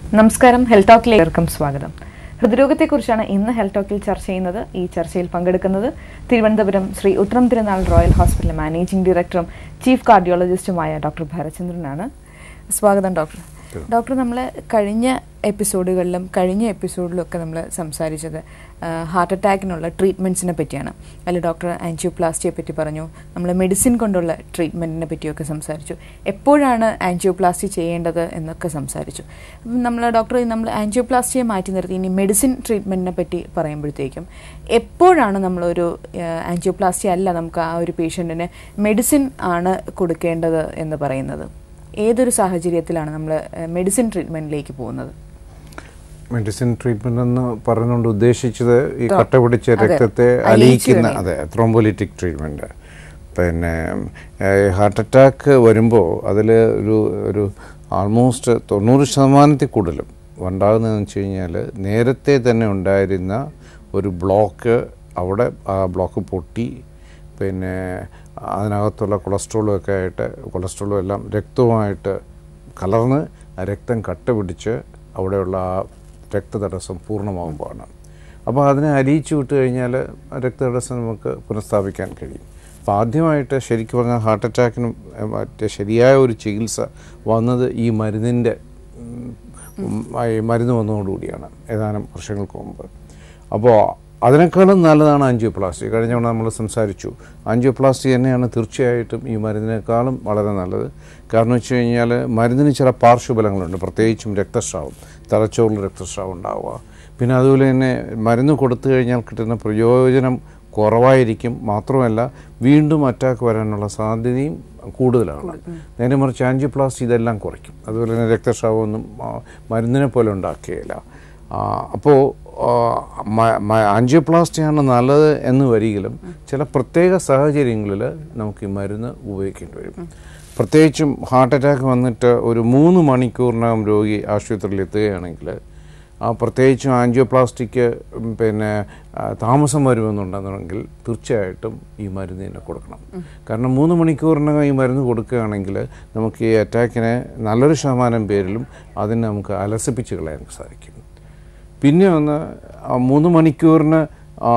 നമസ്കാരം ഹെൽത്ത് ടോക്കിലേക്കും സ്വാഗതം ഹൃദ്രോഗത്തെക്കുറിച്ചാണ് ഇന്ന് ഹെൽത്ത് ടോക്കിൽ ചർച്ച ചെയ്യുന്നത് ഈ ചർച്ചയിൽ പങ്കെടുക്കുന്നത് Thiruvananthapuram Sree Uthram Thirunal royal hospital managing ഡയറക്ടറും ചീഫ് കാർഡിയോളജിസ്റ്റുമായ ഡോക്ടർ ഭരചന്ദ്രനാണ് സ്വാഗതം ഡോക്ടർ ഡോക്ടർ നമ്മൾ കഴിഞ്ഞ എപ്പിസോഡുകളിലും കഴിഞ്ഞ എപ്പിസോഡിലും ഒക്കെ നമ്മൾ സംസാരിച്ചത് ഹാർട്ട് അറ്റാക്കിനുള്ള ട്രീറ്റ്മെൻറ്റ്സിനെ പറ്റിയാണ് അതിൽ ഡോക്ടർ ആൻജിയോപ്ലാസ്റ്റിയെ പറ്റി പറഞ്ഞു നമ്മൾ മെഡിസിൻ കൊണ്ടുള്ള ട്രീറ്റ്മെൻറ്റിനെ പറ്റിയൊക്കെ സംസാരിച്ചു എപ്പോഴാണ് ആൻജിയോപ്ലാസ്റ്റി ചെയ്യേണ്ടത് എന്നൊക്കെ സംസാരിച്ചു അപ്പം നമ്മൾ ഡോക്ടർ നമ്മൾ ആൻജിയോപ്ലാസ്റ്റിയെ മാറ്റി നിർത്തി ഇനി മെഡിസിൻ ട്രീറ്റ്മെൻറ്റിനെ പറ്റി പറയുമ്പോഴത്തേക്കും എപ്പോഴാണ് നമ്മളൊരു ആൻജിയോപ്ലാസ്റ്റി അല്ല നമുക്ക് ആ ഒരു പേഷ്യൻറ്റിന് മെഡിസിൻ ആണ് കൊടുക്കേണ്ടത് എന്ന് പറയുന്നത് ഏതൊരു സാഹചര്യത്തിലാണ് നമ്മൾ മെഡിസിൻ ട്രീറ്റ്മെൻറ്റിലേക്ക് പോകുന്നത് മെഡിസിൻ ട്രീറ്റ്മെന്റ് എന്ന് പറഞ്ഞുകൊണ്ട് ഉദ്ദേശിച്ചത് ഈ കട്ട പിടിച്ച അതെ. രക്തത്തെ അലിയിച്ച് അലിയിക്കുന്ന കളയും. അതെ ത്രോംബോലിറ്റിക് ട്രീറ്റ്മെന്റ് പിന്നെ ഹാർട്ട് അറ്റാക്ക് വരുമ്പോൾ അതിൽ ഒരു ഒരു ആൾമോസ്റ്റ് തൊണ്ണൂറ് ശതമാനത്തിൽ കൂടുതലും ഉണ്ടാകുന്നതെന്ന് വെച്ച് കഴിഞ്ഞാൽ നേരത്തെ തന്നെ ഉണ്ടായിരുന്ന ഒരു ബ്ലോക്ക് അവിടെ ആ ബ്ലോക്ക് പൊട്ടി പിന്നെ അതിനകത്തുള്ള കൊളസ്ട്രോളും ഒക്കെ ആയിട്ട് കൊളസ്ട്രോളും എല്ലാം രക്തവുമായിട്ട് കലർന്ന് ആ രക്തം കട്ട പിടിച്ച് അവിടെയുള്ള ആ രക്തതടസ്സം പൂർണ്ണമാകുമ്പോഴാണ് അപ്പോൾ അതിനെ അലിയിച്ചു വിട്ട് കഴിഞ്ഞാൽ ആ രക്തതടസ്സം നമുക്ക് പുനഃസ്ഥാപിക്കാൻ കഴിയും അപ്പോൾ ആദ്യമായിട്ട് ശരിക്കും പറഞ്ഞാൽ ഹാർട്ട് അറ്റാക്കിനും ഏഹ്, മറ്റേ ശരിയായ ഒരു ചികിത്സ വന്നത് ഈ മരുന്നിൻ്റെ ഉം, ഉം, ഈ മരുന്ന് വന്നതോടുകൂടിയാണ് ഏതാനും വർഷങ്ങൾക്ക് മുമ്പ് അപ്പോൾ അതിനേക്കാളും നല്ലതാണ് ആൻജിയോപ്ലാസ്റ്റി കഴിഞ്ഞ തവണ നമ്മൾ സംസാരിച്ചു ആൻജിയോപ്ലാസ്റ്റി തന്നെയാണ് തീർച്ചയായിട്ടും ഈ മരുന്നിനേക്കാളും വളരെ നല്ലത് കാരണം വെച്ച് കഴിഞ്ഞാൽ മരുന്നിന് ചില പാർശ്വഫലങ്ങളുണ്ട് പ്രത്യേകിച്ചും രക്തസ്രാവം തലച്ചോറിൽ രക്തസ്രാവം ഉണ്ടാവുക പിന്നെ അതുപോലെ തന്നെ മരുന്ന് കൊടുത്തു കഴിഞ്ഞാൽ കിട്ടുന്ന പ്രയോജനം കുറവായിരിക്കും മാത്രമല്ല വീണ്ടും അറ്റാക്ക് വരാനുള്ള സാധ്യതയും കൂടുതലാണ് നേരെ മറിച്ച് ആൻജിയോപ്ലാസ്റ്റി ഇതെല്ലാം കുറയ്ക്കും അതുപോലെ തന്നെ രക്തസ്രാവമൊന്നും ആ, മരുന്നിനെ പോലെ ഉണ്ടാക്കുകയില്ല അപ്പോൾ ആൻജിയോപ്ലാസ്റ്റിയാണ് നല്ലത് എന്ന് വരികിലും ചില പ്രത്യേക സാഹചര്യങ്ങളിൽ നമുക്ക് ഈ മരുന്ന് ഉപയോഗിക്കേണ്ടി വരും പ്രത്യേകിച്ചും ഹാർട്ട് അറ്റാക്ക് വന്നിട്ട് ഒരു മൂന്ന് മണിക്കൂറിനകം രോഗി ആശുപത്രിയിൽ എത്തുകയാണെങ്കിൽ ആ പ്രത്യേകിച്ചും ആൻജിയോപ്ലാസ്റ്റിക്ക് പിന്നെ ആ, താമസം വരുമെന്നുണ്ടെന്നുണ്ടെങ്കിൽ തീർച്ചയായിട്ടും ഈ മരുന്ന് തന്നെ കൊടുക്കണം കാരണം മൂന്ന് മണിക്കൂറിനകം ഈ മരുന്ന് കൊടുക്കുകയാണെങ്കിൽ നമുക്ക് ഈ അറ്റാക്കിനെ നല്ലൊരു ശതമാനം പേരിലും അതിനെ നമുക്ക് അലസിപ്പിച്ച് കളയാൻ സാധിക്കും പിന്നെ ഒന്ന് ആ മൂന്ന് മണിക്കൂറിന് ആ,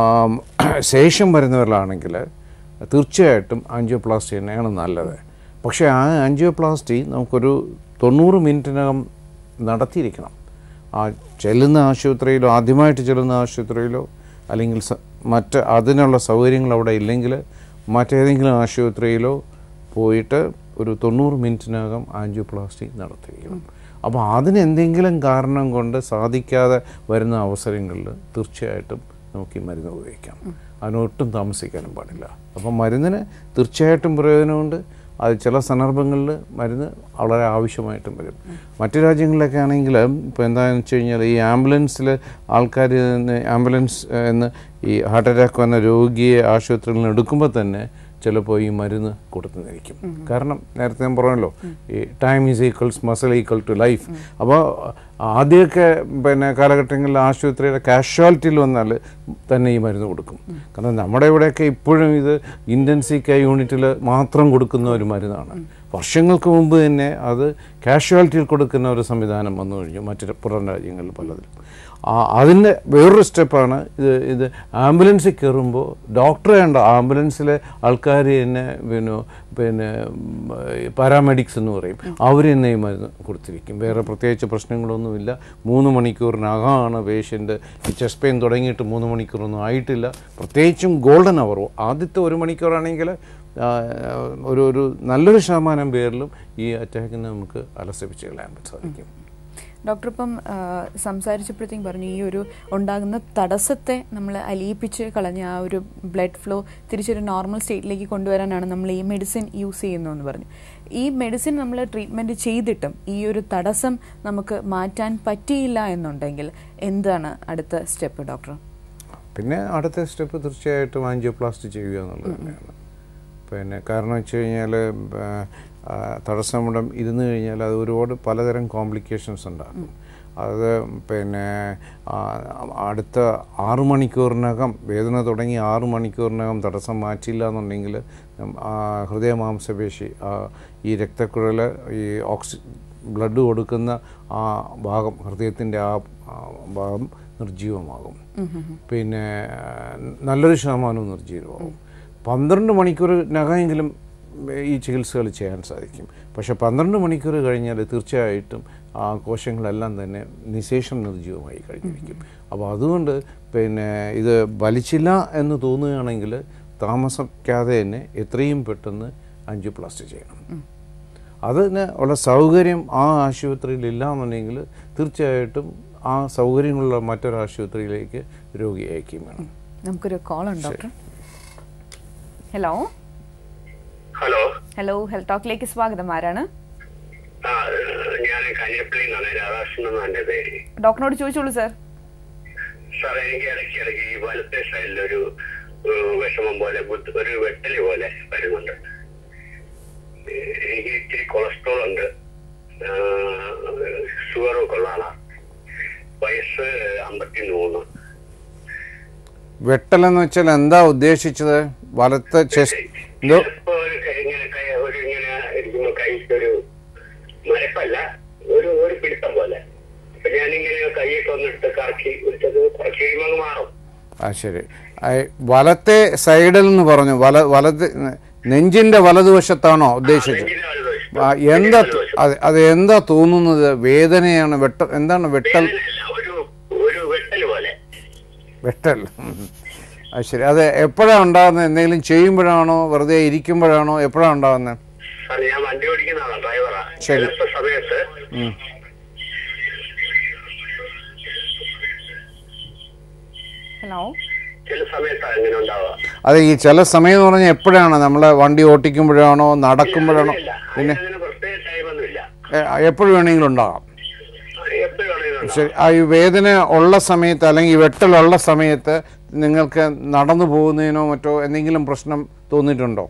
ശേഷം വരുന്നവരിലാണെങ്കിൽ തീർച്ചയായിട്ടും ആൻജിയോപ്ലാസ്റ്റി തന്നെയാണ് നല്ലത് പക്ഷേ ആ ആൻജിയോപ്ലാസ്റ്റി നമുക്കൊരു തൊണ്ണൂറ് മിനിറ്റിനകം നടത്തിയിരിക്കണം ആ ചെല്ലുന്ന ആശുപത്രിയിലോ ആദ്യമായിട്ട് ചെല്ലുന്ന ആശുപത്രിയിലോ അല്ലെങ്കിൽ സ- മറ്റ് അതിനുള്ള സൗകര്യങ്ങൾ അവിടെ ഇല്ലെങ്കിൽ മറ്റേതെങ്കിലും ആശുപത്രിയിലോ പോയിട്ട് ഒരു തൊണ്ണൂറ് മിനിറ്റിനകം ആൻജിയോപ്ലാസ്റ്റി നടത്തിയിരിക്കണം അപ്പോൾ അതിന് എന്തെങ്കിലും കാരണം കൊണ്ട് സാധിക്കാതെ വരുന്ന അവസരങ്ങളിൽ തീർച്ചയായിട്ടും നമുക്ക് ഈ മരുന്ന് ഉപയോഗിക്കാം അതിനൊട്ടും താമസിക്കാനും പാടില്ല അപ്പോൾ മരുന്നിന് തീർച്ചയായിട്ടും പ്രയോജനമുണ്ട് അത് ചില സന്ദർഭങ്ങളിൽ മരുന്ന് വളരെ ആവശ്യമായിട്ടും വരും മറ്റു രാജ്യങ്ങളിലൊക്കെ ആണെങ്കിൽ ഇപ്പോൾ എന്താണെന്ന് വെച്ച് കഴിഞ്ഞാൽ ഈ ആംബുലൻസിൽ ആൾക്കാർ ആംബുലൻസ് എന്ന് ഈ ഹാർട്ട് അറ്റാക്ക് വന്ന രോഗിയെ ആശുപത്രിയിൽ നിന്ന് എടുക്കുമ്പോൾ തന്നെ ചിലപ്പോൾ ഈ മരുന്ന് കൊടുത്തുനിന്നിരിക്കും കാരണം നേരത്തെ ഞാൻ പറഞ്ഞല്ലോ ഈ time is equals muscle equal to life അപ്പോൾ ആദ്യമൊക്കെ പിന്നെ കാലഘട്ടങ്ങളിൽ ആശുപത്രിയുടെ കാഷ്വാലിറ്റിയിൽ വന്നാൽ തന്നെ ഈ മരുന്ന് കൊടുക്കും കാരണം നമ്മുടെ ഇവിടെയൊക്കെ ഇപ്പോഴും ഇത് ഇൻറ്റൻസീവ് കെയർ യൂണിറ്റിൽ മാത്രം കൊടുക്കുന്ന ഒരു മരുന്നാണ് വർഷങ്ങൾക്ക് മുമ്പ് തന്നെ അത് കാഷ്വാലിറ്റിയിൽ കൊടുക്കുന്ന ഒരു സംവിധാനം വന്നു കഴിഞ്ഞു മറ്റു പുറം രാജ്യങ്ങളിൽ പലതിലും ആ അതിൻ്റെ വേറൊരു സ്റ്റെപ്പാണ് ഇത് ഇത് ആംബുലൻസിൽ കയറുമ്പോൾ ഡോക്ടറെ വേണ്ട ആംബുലൻസിലെ ആൾക്കാർ തന്നെ പിന്നെ പിന്നെ പാരാമെഡിക്സ് എന്ന് പറയും അവർ തന്നെ ഈ മരുന്ന് കൊടുത്തിരിക്കും വേറെ പ്രത്യേകിച്ച് പ്രശ്നങ്ങളൊന്നുമില്ല മൂന്ന് മണിക്കൂറിനകമാണ് പേഷ്യൻ്റ് ഈ ചെസ്റ്റ് പെയിൻ തുടങ്ങിയിട്ട് മൂന്ന് മണിക്കൂറൊന്നും ആയിട്ടില്ല പ്രത്യേകിച്ചും ഗോൾഡൻ അവർ ആദ്യത്തെ ഒരു മണിക്കൂറാണെങ്കിൽ ആ, ഒരു ഒരു നല്ലൊരു ശതമാനം പേരിലും ഈ അറ്റാക്കിനെ നമുക്ക് അലസിപ്പിച്ച് കളയാൻ സാധിക്കും ഡോക്ടർ ഇപ്പം ആ, സംസാരിച്ചപ്പോഴത്തേക്കും പറഞ്ഞു ഈ ഒരു ഉണ്ടാകുന്ന തടസ്സത്തെ നമ്മൾ അലിയിപ്പിച്ച് കളഞ്ഞ ആ ഒരു ബ്ലഡ് ഫ്ലോ തിരിച്ചൊരു നോർമൽ സ്റ്റേറ്റിലേക്ക് കൊണ്ടുവരാനാണ് നമ്മൾ ഈ മെഡിസിൻ യൂസ് ചെയ്യുന്നതെന്ന് പറഞ്ഞു ഈ മെഡിസിൻ നമ്മൾ ട്രീറ്റ്മെൻറ്റ് ചെയ്തിട്ടും ഈ ഒരു തടസ്സം നമുക്ക് മാറ്റാൻ പറ്റിയില്ല എന്നുണ്ടെങ്കിൽ എന്താണ് അടുത്ത സ്റ്റെപ്പ് ഡോക്ടർ പിന്നെ അടുത്ത സ്റ്റെപ്പ് തീർച്ചയായിട്ടും ആൻജിയോപ്ലാസ്റ്റി ചെയ്യുക എന്നുള്ളത് തന്നെയാണ് പിന്നെ കാരണം വെച്ച് കഴിഞ്ഞാൽ തടസ്സം ഇവിടം ഇരുന്ന് കഴിഞ്ഞാൽ അത് ഒരുപാട് പലതരം കോംപ്ലിക്കേഷൻസ് ഉണ്ടാകും അത് പിന്നെ ആ, അടുത്ത ആറു മണിക്കൂറിനകം വേദന തുടങ്ങി ആറു മണിക്കൂറിനകം തടസ്സം മാറ്റിയില്ല എന്നുണ്ടെങ്കിൽ ആ, ഹൃദയമാംസപേശി ആ, ഈ രക്തക്കുഴൽ ഈ ഓക്സി ബ്ലഡ് കൊടുക്കുന്ന ആ ഭാഗം ഹൃദയത്തിൻ്റെ ആ ആ ഭാഗം നിർജീവമാകും പിന്നെ നല്ലൊരു ശതമാനവും നിർജീവമാകും പന്ത്രണ്ട് മണിക്കൂറിനകമെങ്കിലും ഈ ചികിത്സകൾ ചെയ്യാൻ സാധിക്കും പക്ഷേ പന്ത്രണ്ട് മണിക്കൂർ കഴിഞ്ഞാൽ തീർച്ചയായിട്ടും ആ കോശങ്ങളെല്ലാം തന്നെ നിശേഷം നിർജീവമായി കഴിഞ്ഞിരിക്കും അപ്പോൾ അതുകൊണ്ട് പിന്നെ ഇത് വലിച്ചില്ല എന്ന് തോന്നുകയാണെങ്കിൽ താമസിക്കാതെ തന്നെ എത്രയും പെട്ടെന്ന് അഞ്ചിയോപ്ലാസ്റ്റി ചെയ്യണം അതിന് ഉള്ള സൗകര്യം ആ ആശുപത്രിയിൽ ഇല്ലാന്നുണ്ടെങ്കിൽ തീർച്ചയായിട്ടും ആ സൗകര്യങ്ങളുള്ള മറ്റൊരു ആശുപത്രിയിലേക്ക് രോഗി അയക്കുകയും വേണം നമുക്കൊരു കോൾ ഉണ്ട് doctor hello hello hello health ടോക്കിലേക്ക് സ്വാഗതം ആരാണ് ആ ഞാൻ കന്യാപ്പള്ളി നിന്നാണ് രാധാകൃഷ്ണൻ എന്നാണ് എന്റെ പേര് ഡോക്ടറിനോട് ചോദിച്ചോളൂ സർ സാർ എനിക്ക് ഇടയ്ക്ക് ഇടയ്ക്ക് ഈ വലത്തെ സൈഡിൽ ഒരു ഒരു വിഷമം പോലെ ബുദ്ധ- ഒരു വെട്ടല് പോലെ വരുന്നുണ്ട് ഏഹ് എനിക്ക് ഇത്തിരി കൊളസ്ട്രോൾ ഉണ്ട് ഷുഗറും ഒക്കെ ഉള്ള ആളാ വയസ്സ് അമ്പത്തി മൂന്ന് വെട്ടലെന്ന് വെച്ചാൽ എന്താ ഉദ്ദേശിച്ചത് വലത്ത് ചെസ്റ്റ് എന്തോ ചിലപ്പോ ഒരു കൈ ഇങ്ങനെ കൈ ഒരു ഇങ്ങനെ ഇരിക്കുമ്പോ കൈക്ക് ഒരു മരപ്പല്ല ഒരു ഒരു പിടുത്തം പോലെ അപ്പൊ ഞാനിങ്ങനെ കൈയൊക്കെ ഒന്ന് എടുത്ത് കറക്കി വിളിച്ചത് കറക്കി കഴിയുമ്പോൾ അങ്ങ് മാറും ആ ശരി ആ, വലത്തെ സൈഡിൽ എന്ന് പറഞ്ഞു വല വലത് നെഞ്ചിന്റെ വലതുവശത്താണോ ഉദ്ദേശിച്ചത് നെഞ്ചിന് വലതുവശം. ആ, എന്താ നെഞ്ചിന് വലതുവശം. അത് അത് എന്താ തോന്നുന്നത് വേദനയാണ് വെട്ട എന്താണ് വെട്ടൽ വേദനയല്ല, ഒരു ഒരു വെട്ടൽ പോലെ വെട്ടൽ ഉം. ആ ശരി അത് എപ്പോഴാണ് ഉണ്ടാകുന്നത് എന്തെങ്കിലും ചെയ്യുമ്പോഴാണോ വെറുതെ ഇരിക്കുമ്പോഴാണോ എപ്പോഴാണ് ഉണ്ടാകുന്നത് സാർ ഞാൻ വണ്ടി ഓടിക്കുന്ന ആളാണ് ഡ്രൈവറാ ശരി. ചിലപ്പോ സമയത്ത് ഉം. ഹലോ ചില സമയത്താണ് ഇങ്ങനെ ഉണ്ടാവുക അത് ഈ ചില സമയം എന്ന് പറഞ്ഞാൽ എപ്പോഴാണ് നമ്മൾ വണ്ടി ഓട്ടിക്കുമ്പോഴാണോ നടക്കുമ്പോഴാണോ ഇല്ല, പിന്നെ അതിനങ്ങനെ പ്രത്യേക ടൈമൊന്നുമില്ല എപ്പോഴും വേണമെങ്കിലും ഉണ്ടാകാം എപ്പോഴും ഉണ്ടാവും ശരി ആ ഈ വേദന ഉള്ള സമയത്ത് അല്ലെങ്കിൽ ഈ വെട്ടലുള്ള സമയത്ത് നിങ്ങൾക്ക് നടന്നു പോകുന്നതിനോ മറ്റോ എന്തെങ്കിലും പ്രശ്നം തോന്നിയിട്ടുണ്ടോ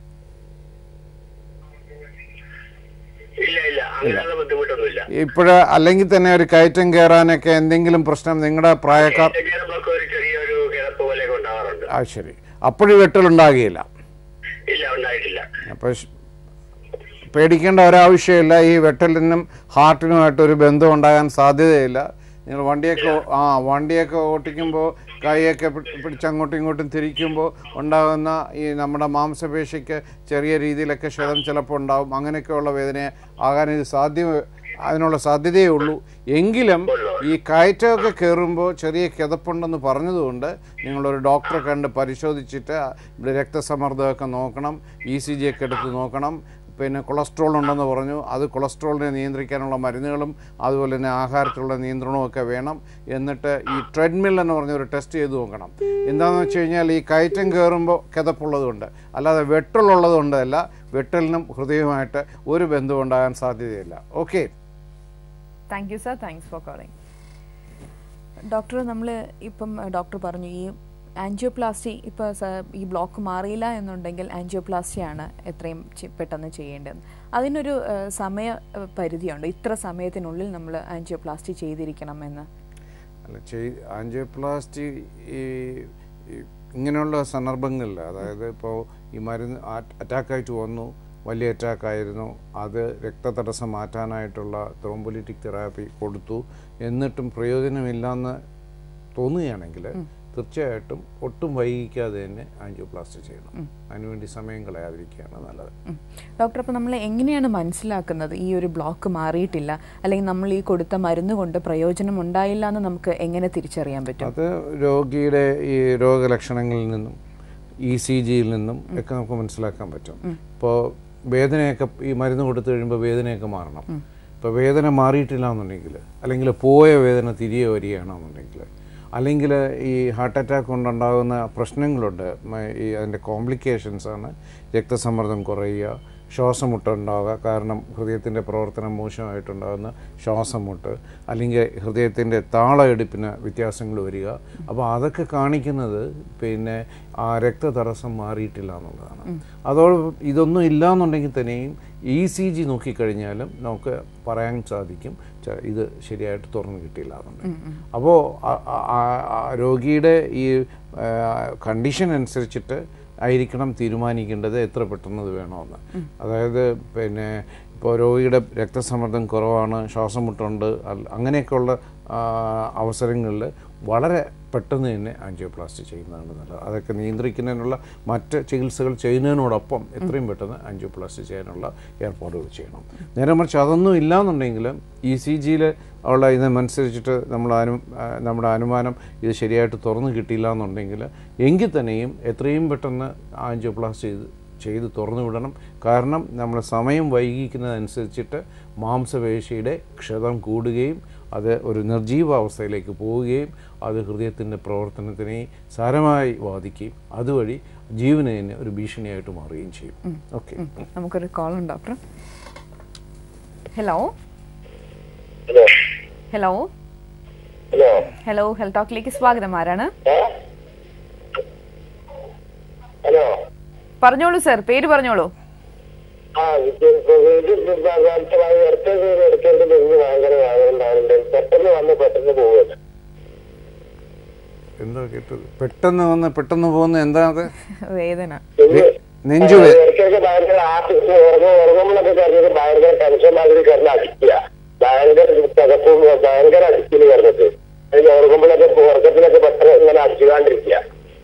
ഇല്ല ഇല്ല അങ്ങനെയുള്ള ബുദ്ധിമുട്ടൊന്നുമില്ല ഇപ്പോഴ് അല്ലെങ്കിൽ തന്നെ ഒരു കയറ്റം കയറാനൊക്കെ എന്തെങ്കിലും പ്രശ്നം നിങ്ങളുടെ പ്രായക്കാർ കിടപ്പൊക്കെ ഒരു ചെറിയൊരു കിടപ്പ് പോലെയൊക്കെ ഉണ്ടാവാറുണ്ട് ആ ശരി അപ്പോഴും വെട്ടലുണ്ടാകുകയില്ല ഇല്ല ഉണ്ടായിട്ടില്ല അപ്പോൾ ശ്- പേടിക്കേണ്ട ഒരാവശ്യമില്ല ഈ വെട്ടലിനും ഹാർട്ടിനുമായിട്ട് ഒരു ബന്ധം ഉണ്ടാകാൻ സാധ്യതയില്ല നിങ്ങൾ വണ്ടിയൊക്കെ ഓ- ആ വണ്ടിയൊക്കെ ഓട്ടിക്കുമ്പോൾ കൈയൊക്കെ പി- പിടിച്ച് അങ്ങോട്ടും ഇങ്ങോട്ടും തിരിക്കുമ്പോൾ ഉണ്ടാകുന്ന ഈ നമ്മുടെ മാംസപേശിക്ക് ചെറിയ രീതിയിലൊക്കെ ക്ഷതം ചിലപ്പോൾ ഉണ്ടാവും അങ്ങനെയൊക്കെയുള്ള വേദന ആകാൻ ഇത് സാധ്യം അതിനുള്ള സാധ്യതയേ ഉള്ളൂ എങ്കിലും ഈ കയറ്റമൊക്കെ കയറുമ്പോൾ ചെറിയ കിതപ്പുണ്ടെന്ന് പറഞ്ഞതുകൊണ്ട് നിങ്ങളൊരു ഡോക്ടറെ കണ്ട് പരിശോധിച്ചിട്ട് ഇവിടെ രക്തസമ്മർദ്ദമൊക്കെ നോക്കണം ഇ സി ജി ഒക്കെ എടുത്ത് നോക്കണം പിന്നെ കൊളസ്ട്രോൾ ഉണ്ടെന്ന് പറഞ്ഞു അത് കൊളസ്ട്രോളിനെ നിയന്ത്രിക്കാനുള്ള മരുന്നുകളും അതുപോലെ തന്നെ ആഹാരത്തിലുള്ള നിയന്ത്രണവും ഒക്കെ വേണം എന്നിട്ട് ഈ ട്രെഡ്മിൽ എന്ന് പറഞ്ഞ ഒരു ടെസ്റ്റ് ചെയ്ത് നോക്കണം എന്താണെന്ന് വെച്ച് കഴിഞ്ഞാൽ ഈ കയറ്റം കയറുമ്പോൾ കിതപ്പുള്ളതുകൊണ്ട് അല്ലാതെ വെട്ടലുള്ളത് കൊണ്ടല്ല വെട്ടലിനും ഹൃദയവുമായിട്ട് ഒരു ബന്ധവും ഉണ്ടാകാൻ സാധ്യതയില്ല okay thank you sir thanks for calling doctor നമ്മൾ ഇപ്പം ഡോക്ടർ പറഞ്ഞു ഈ ആൻജിയോപ്ലാസ്റ്റി ഇപ്പോൾ ഈ ബ്ലോക്ക് മാറിയില്ല എന്നുണ്ടെങ്കിൽ ആൻജിയോപ്ലാസ്റ്റിയാണ് എത്രയും ചി- പെട്ടെന്ന് ചെയ്യേണ്ടത് അതിനൊരു ഏഹ്, സമയ ഏഹ്, പരിധിയുണ്ട് ഇത്ര സമയത്തിനുള്ളിൽ നമ്മൾ ആൻജിയോപ്ലാസ്റ്റി ചെയ്തിരിക്കണം എന്ന് അല്ല ചെയ് ആൻജിയോപ്ലാസ്റ്റി ഈ ഈ ഇങ്ങനെയുള്ള സന്ദർഭങ്ങളിൽ അതായത് ഇപ്പോൾ ഈ മരുന്ന് അറ്റാക്കായിട്ട് വന്നു വലിയ അറ്റാക്കായിരുന്നു അത് രക്തതടസ്സം മാറ്റാനായിട്ടുള്ള ത്രോംബോലിറ്റിക് തെറാപ്പി കൊടുത്തു എന്നിട്ടും പ്രയോജനമില്ലെന്ന് തോന്നുകയാണെങ്കിൽ തീർച്ചയായിട്ടും ഒട്ടും വൈകിക്കാതെ തന്നെ ആൻജിയോപ്ലാസ്റ്റി ചെയ്യണം അതിനുവേണ്ടി സമയം കളയാതിരിക്കുകയാണ് നല്ലത് ഉം. ഡോക്ടർ അപ്പോൾ നമ്മൾ എങ്ങനെയാണ് മനസ്സിലാക്കുന്നത് ഈ ഒരു ബ്ലോക്ക് മാറിയിട്ടില്ല അല്ലെങ്കിൽ നമ്മൾ ഈ കൊടുത്ത മരുന്ന് കൊണ്ട് പ്രയോജനം ഉണ്ടായില്ല എന്ന് നമുക്ക് എങ്ങനെ തിരിച്ചറിയാൻ പറ്റും അത് രോഗിയുടെ ഈ രോഗലക്ഷണങ്ങളിൽ നിന്നും ഇ സി ജിയിൽ നിന്നും ഒക്കെ നമുക്ക് മനസ്സിലാക്കാൻ പറ്റും ഇപ്പോൾ വേദനയൊക്കെ ഈ മരുന്ന് കൊടുത്തു കഴിയുമ്പോൾ വേദനയൊക്കെ മാറണം ഇപ്പോൾ വേദന മാറിയിട്ടില്ല എന്നുണ്ടെങ്കിൽ അല്ലെങ്കിൽ പോയ വേദന തിരികെ വരികയാണെന്നുണ്ടെങ്കിൽ അല്ലെങ്കിൽ ഈ ഹാർട്ട് അറ്റാക്ക് കൊണ്ടുണ്ടാകുന്ന പ്രശ്നങ്ങളുണ്ട് മ- ഈ അതിൻ്റെ കോംപ്ലിക്കേഷൻസ് ആണ് രക്തസമ്മർദ്ദം കുറയുക ശ്വാസമുട്ട് ഉണ്ടാവുക കാരണം ഹൃദയത്തിൻ്റെ പ്രവർത്തനം മോശമായിട്ടുണ്ടാകുന്ന ശ്വാസമുട്ട് അല്ലെങ്കിൽ ഹൃദയത്തിൻ്റെ താളമെടുപ്പിന് വ്യത്യാസങ്ങൾ വരിക അപ്പോൾ അതൊക്കെ കാണിക്കുന്നത് പിന്നെ ആ രക്തതടസ്സം മാറിയിട്ടില്ല എന്നുള്ളതാണ് അതോടൊപ്പം ഇതൊന്നും ഇല്ല എന്നുണ്ടെങ്കിൽ തന്നെയും ഇ സി ജി നോക്കിക്കഴിഞ്ഞാലും നമുക്ക് പറയാൻ സാധിക്കും ച- ഇത് ശരിയായിട്ട് തുറന്നു കിട്ടിയില്ല എന്നുണ്ടെങ്കിൽ അപ്പോൾ രോഗിയുടെ ഈ കണ്ടീഷൻ അനുസരിച്ചിട്ട് ആയിരിക്കണം തീരുമാനിക്കേണ്ടത് എത്ര പെട്ടെന്ന് ഇത് വേണമെന്ന് അതായത് പിന്നെ ഇപ്പോൾ രോഗിയുടെ രക്തസമ്മർദ്ദം കുറവാണ് ശ്വാസം മുട്ടുണ്ട് അൽ- അങ്ങനെയൊക്കെയുള്ള ആ, അവസരങ്ങളിൽ വളരെ പെട്ടെന്ന് തന്നെ ആൻജിയോപ്ലാസ്റ്റി ചെയ്യുന്നതാണ് നല്ലത് അതൊക്കെ നിയന്ത്രിക്കുന്നതിനുള്ള മറ്റ് ചികിത്സകൾ ചെയ്യുന്നതിനോടൊപ്പം എത്രയും പെട്ടെന്ന് ആൻജിയോപ്ലാസ്റ്റി ചെയ്യാനുള്ള ഏർപ്പാടുകൾ ചെയ്യണം നേരെ മറിച്ച് അതൊന്നും ഇല്ലാന്നുണ്ടെങ്കിൽ ഇ സി ജിയിൽ ഉള്ള ഇതിനനുസരിച്ചിട്ട് നമ്മൾ അനു ആ, നമ്മുടെ അനുമാനം ഇത് ശരിയായിട്ട് തുറന്നു കിട്ടിയില്ല എന്നുണ്ടെങ്കിൽ എങ്കിൽ തന്നെയും എത്രയും പെട്ടെന്ന് ആൻജിയോപ്ലാസ്റ്റി ചെയ്ത് ചെയ്ത് തുറന്നു വിടണം കാരണം നമ്മൾ സമയം വൈകിക്കുന്നതനുസരിച്ചിട്ട് മാംസപേശിയുടെ ക്ഷതം കൂടുകയും അത് ഒരു നിർജീവ അവസ്ഥയിലേക്ക് പോവുകയും അത് ഹൃദയത്തിൻ്റെ പ്രവർത്തനത്തിനെ സാരമായി ബാധിക്കുകയും അതുവഴി ജീവന് തന്നെ ഒരു ഭീഷണിയായിട്ട് മാറുകയും ചെയ്യും ഓക്കെ നമുക്കൊരു കോൾ ഉണ്ട് doctor hello hello hello hello hello health ടോക്കിലേക്ക് സ്വാഗതം ആരാണ് ഹലോ പറഞ്ഞോളൂ സർ പേര് പറഞ്ഞോളൂ ആ ഇത് അടുത്തതായി ഇടയ്ക്ക് എടുക്കേണ്ട ബന്ധു ഭയങ്കര വേദനയുണ്ടാവുന്നുണ്ട് പെട്ടെന്ന് വന്ന് പെട്ടെന്ന് പോവുകയാണ് എന്താ കേട്ടത് പെട്ടെന്ന് വന്ന് പെട്ടെന്ന് പോകുന്ന എന്താ അത് വേദന നെഞ്ചുവേ ഇടയ്ക്കൊക്കെ ഭയങ്കര ആർട്ടിസ്റ്റ് ഉറങ്ങും ഉറങ്ങുമ്പോഴൊക്കെ കരുതിയത് ഭയങ്കര ടെൻഷൻ മാതിരി കിടന്ന് അടിക്കുക ഭയങ്കര തകപ്പും ഭയങ്കര അടിക്കല് കിടന്നിട്ട് അതിന് ഉറങ്ങുമ്പോഴൊക്കെ ഉറക്കത്തിലൊക്കെ പെട്ടെന്ന് ഇങ്ങനെ അടിച്ചുകൊണ്ടിരിക്കുക